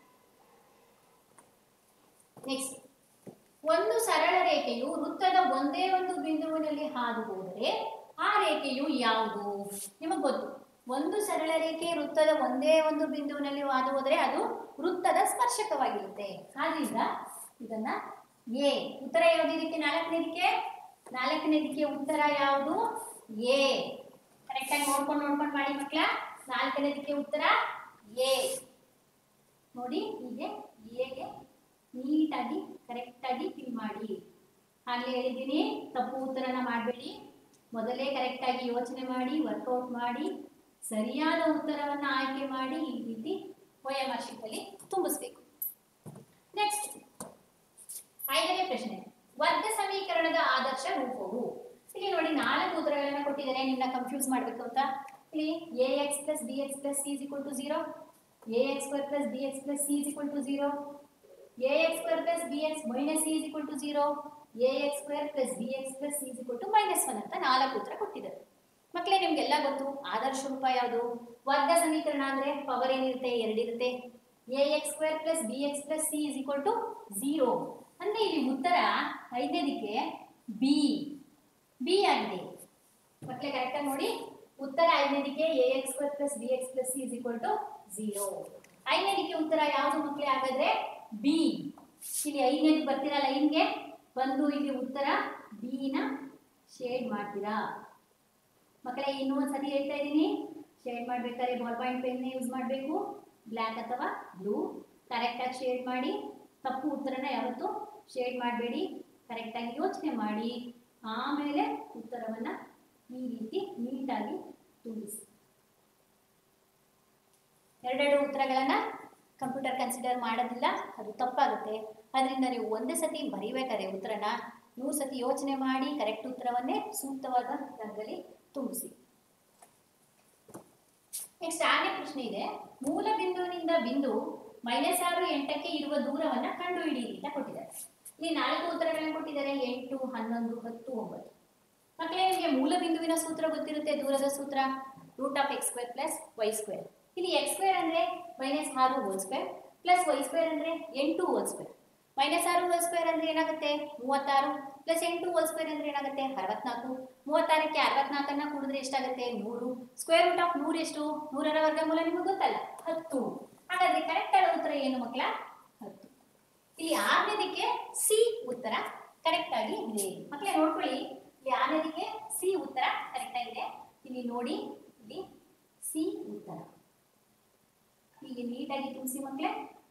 ನೆಕ್ಸ್ಟ್ ಒಂದು ಸರಳ ರೇಖೆಯು ವೃತ್ತದ ಒಂದೇ ಒಂದು ಬಿಂದುವಿನಲ್ಲಿ ಹಾದು ಹೋದರೆ ಆ ರೇಖೆಯು ಯಾವುದು ನಿಮಗೆ ಗೊತ್ತು ಒಂದು ಸರಳ ರೇಖೆ ವೃತ್ತದ ಒಂದೇ ಒಂದು ಬಿಂದುವಿನಲ್ಲಿ ಹಾದು ಹೋದರೆ ಅದು ವೃತ್ತದ ಸ್ಪರ್ಶಕವಾಗಿರುತ್ತೆ ಆದ್ರಿಂದ ಇದನ್ನ ಎ ಉತ್ತರ ಯಾವುದಿದಕ್ಕೆ ನಾಲ್ಕನೇದಕ್ಕೆ ನಾಲ್ಕನೇದಕ್ಕೆ ಉತ್ತರ ಯಾವುದು ಎ ಕರೆಕ್ಟಾಗಿ ನೋಡ್ಕೊಂಡು ನೋಡ್ಕೊಂಡು ಮಾಡಿ ಮಕ್ಕಳ ನಾಲ್ಕನೇದಕ್ಕೆ ಉತ್ತರ ಎ ನೋಡಿ ಹೀಗೆ ಎಗೆ ನೀಟಾಗಿ ಕರೆಕ್ಟಾಗಿ ಫಿಲ್ ಮಾಡಿ ಆಗಲೇ ಹೇಳಿದ್ದೀನಿ ತಪ್ಪು ಉತ್ತರನ ಮಾಡಬೇಡಿ ಮೊದಲೇ ಕರೆಕ್ಟಾಗಿ ಯೋಚನೆ ಮಾಡಿ ವರ್ಕೌಟ್ ಮಾಡಿ ಸರಿಯಾದ ಉತ್ತರವನ್ನು ಆಯ್ಕೆ ಮಾಡಿ ಈ ರೀತಿ OMR sheet ಅಲ್ಲಿ ತುಂಬಿಸ್ಬೇಕು ನೆಕ್ಸ್ಟ್ ಐದನೇ ಪ್ರಶ್ನೆ ವರ್ಗ ಸಮೀಕರಣದ ಆದರ್ಶ ರೂಪವು ಇಲ್ಲಿ ನೋಡಿ ನಾಲ್ಕು ಉತ್ತರಗಳನ್ನ ಕೊಟ್ಟಿದ್ದಾರೆ ನಿಮ್ಮನ್ನ ಕನ್ಫ್ಯೂಸ್ ಮಾಡಬೇಕು ಅಂತ ಇಲ್ಲಿ a x plus b x plus c is equal to zero a x square plus b x plus c is equal to zero a x square plus b x minus c is equal to zero a x square plus b x plus c is equal to minus one ಅಂತ ನಾಲ್ಕು ಉತ್ತರ ಕೊಟ್ಟಿದ್ದಾರೆ ಮಕ್ಕಳೇ ನಿಮ್ಗೆಲ್ಲ ಗೊತ್ತು ಆದರ್ಶ ರೂಪ ಯಾವುದು ವರ್ಗ ಸಮೀಕರಣ ಅಂದ್ರೆ ಪವರ್ ಏನಿರುತ್ತೆ ಎರಡಿರುತ್ತೆ a x square plus b x plus c is equal to zero ಅಂದ್ರೆ ಇಲ್ಲಿ ಉತ್ತರ ಐದನೇದಕ್ಕೆ ಬಿ ಬಿ ಆಗಿದೆ ಮಕ್ಕಳೇ ಕರೆಕ್ಟಾಗಿ ನೋಡಿ ಉತ್ತರ ಐದನೇದಕ್ಕೆ a x square plus b x plus c is equal to zero ಐದನೇದಕ್ಕೆ ಉತ್ತರ ಯಾವುದು ಮಕ್ಕಳೇ ಹಾಗಾದ್ರೆ ಬಿ ಇಲ್ಲಿ ಐದನೇದು ಬರ್ತೀರಾ ಲೈನ್ಗೆ ಬಂದು ಇಲ್ಲಿ ಉತ್ತರ ಬಿನ ಶೇಡ್ ಮಾಡ್ತೀರಾ ಮಕ್ಕಳೇ ಇನ್ನೂ ಒಂದು ಸತಿ ಹೇಳ್ತಾ ಇದ್ದೀನಿ ಶೇಡ್ ಮಾಡ್ಬೇಕಾದ್ರೆ ಬಾಲ್ ಪಾಯಿಂಟ್ ಪೆನ್ ಯೂಸ್ ಮಾಡಬೇಕು ಬ್ಲ್ಯಾಕ್ ಅಥವಾ ಬ್ಲೂ ಕರೆಕ್ಟಾಗಿ ಶೇಡ್ ಮಾಡಿ ತಪ್ಪು ಉತ್ತರನ ಯಾವತ್ತೂ ಶೇಡ್ ಮಾಡಬೇಡಿ ಕರೆಕ್ಟಾಗಿ ಯೋಚನೆ ಮಾಡಿ ಆಮೇಲೆ ಉತ್ತರವನ್ನು ಈ ರೀತಿ ನೀಟಾಗಿ ತುಂಬಿಸಿ ಎರಡೆರಡು ಉತ್ತರಗಳನ್ನು ಕಂಪ್ಯೂಟರ್ ಕನ್ಸಿಡರ್ ಮಾಡೋದಿಲ್ಲ ಅದು ತಪ್ಪಾಗುತ್ತೆ ಅದರಿಂದ ನೀವು ಒಂದೇ ಸತಿ ಬರೀಬೇಕಾದ್ರೆ ಉತ್ತರನ ನೂರು ಸತಿ ಯೋಚನೆ ಮಾಡಿ ಕರೆಕ್ಟ್ ಉತ್ತರವನ್ನೇ ಸೂಕ್ತವಾದ ಜಾಗದಲ್ಲಿ ತುಂಬಿಸಿ ನೆಕ್ಸ್ಟ್ ಆರನೇ ಪ್ರಶ್ನೆ ಇದೆ ಮೂಲ ಬಿಂದುವಿನಿಂದ ಬಿಂದು ಮೈನಸ್ ಆರು ಎಂಟಕ್ಕೆ ಇರುವ ದೂರವನ್ನ ಕಂಡುಹಿಡಿಯಿರಿ ಅಂತ ಕೊಟ್ಟಿದ್ದಾರೆ ಇಲ್ಲಿ ನಾಲ್ಕು ಉತ್ತರಗಳನ್ನು ಕೊಟ್ಟಿದ್ದಾರೆ ಎಂಟು ಹನ್ನೊಂದು ಹತ್ತು ಒಂಬತ್ತು ಮಕ್ಕಳೇ ನಿಮಗೆ ಮೂಲ ಬಿಂದುವಿನ ಸೂತ್ರ ಗೊತ್ತಿರುತ್ತೆ ದೂರದ ಸೂತ್ರ root of x square plus y square ಇಲ್ಲಿ ಎಕ್ಸ್ ಸ್ಕ್ವೇರ್ ಅಂದರೆ ಮೈನಸ್ ಆರು whole square plus y square ಅಂದರೆ ಎಂಟು ಹೋಲ್ ಸ್ಕ್ವೇರ್ ಮೈನಸ್ ಆರು ಹೋಲ್ ಸ್ಕ್ವೇರ್ ಅಂದರೆ ಏನಾಗುತ್ತೆ ಮೂವತ್ತಾರು ಪ್ಲಸ್ ಎಂಟು ಹೋಲ್ ಸ್ಕ್ವೇರ್ ಅಂದರೆ ಏನಾಗುತ್ತೆ ಅರವತ್ನಾಲ್ಕು ಮೂವತ್ತಾರಕ್ಕೆ ಅರವತ್ನಾಲ್ಕನ್ನ ಕೂಡಿದ್ರೆ ಎಷ್ಟಾಗುತ್ತೆ ನೂರು ಸ್ಕ್ವೇರ್ ರೂಟ್ ಆಫ್ ನೂರು ಎಷ್ಟು ನೂರರ ವರ್ಗಮೂಲ ನಿಮಗೆ ಗೊತ್ತಲ್ಲ ಹತ್ತು ಹಾಗಾದ್ರೆ ಕರೆಕ್ಟ್ ಆದ ಉತ್ತರ ಏನು ಮಕ್ಕಳ ಹತ್ತು ಇಲ್ಲಿ ಆರನೇದಕ್ಕೆ ಸಿ ಉತ್ತರ ಕರೆಕ್ಟ್ ಆಗಿ ಇದೆ ಮಕ್ಕಳೇ ನೋಡ್ಕೊಳ್ಳಿ ಇಲ್ಲಿ ಆರನೇದಕ್ಕೆ ಸಿ ಉತ್ತರ ಕರೆಕ್ಟ್ ಆಗಿದೆ ಇಲ್ಲಿ ನೋಡಿ ಇಲ್ಲಿ ಸಿ ಉತ್ತರ ಹೀಗೆ ನೀಟಾಗಿ ತುಂಬಿಸಿ ಮಕ್ಕಳೇ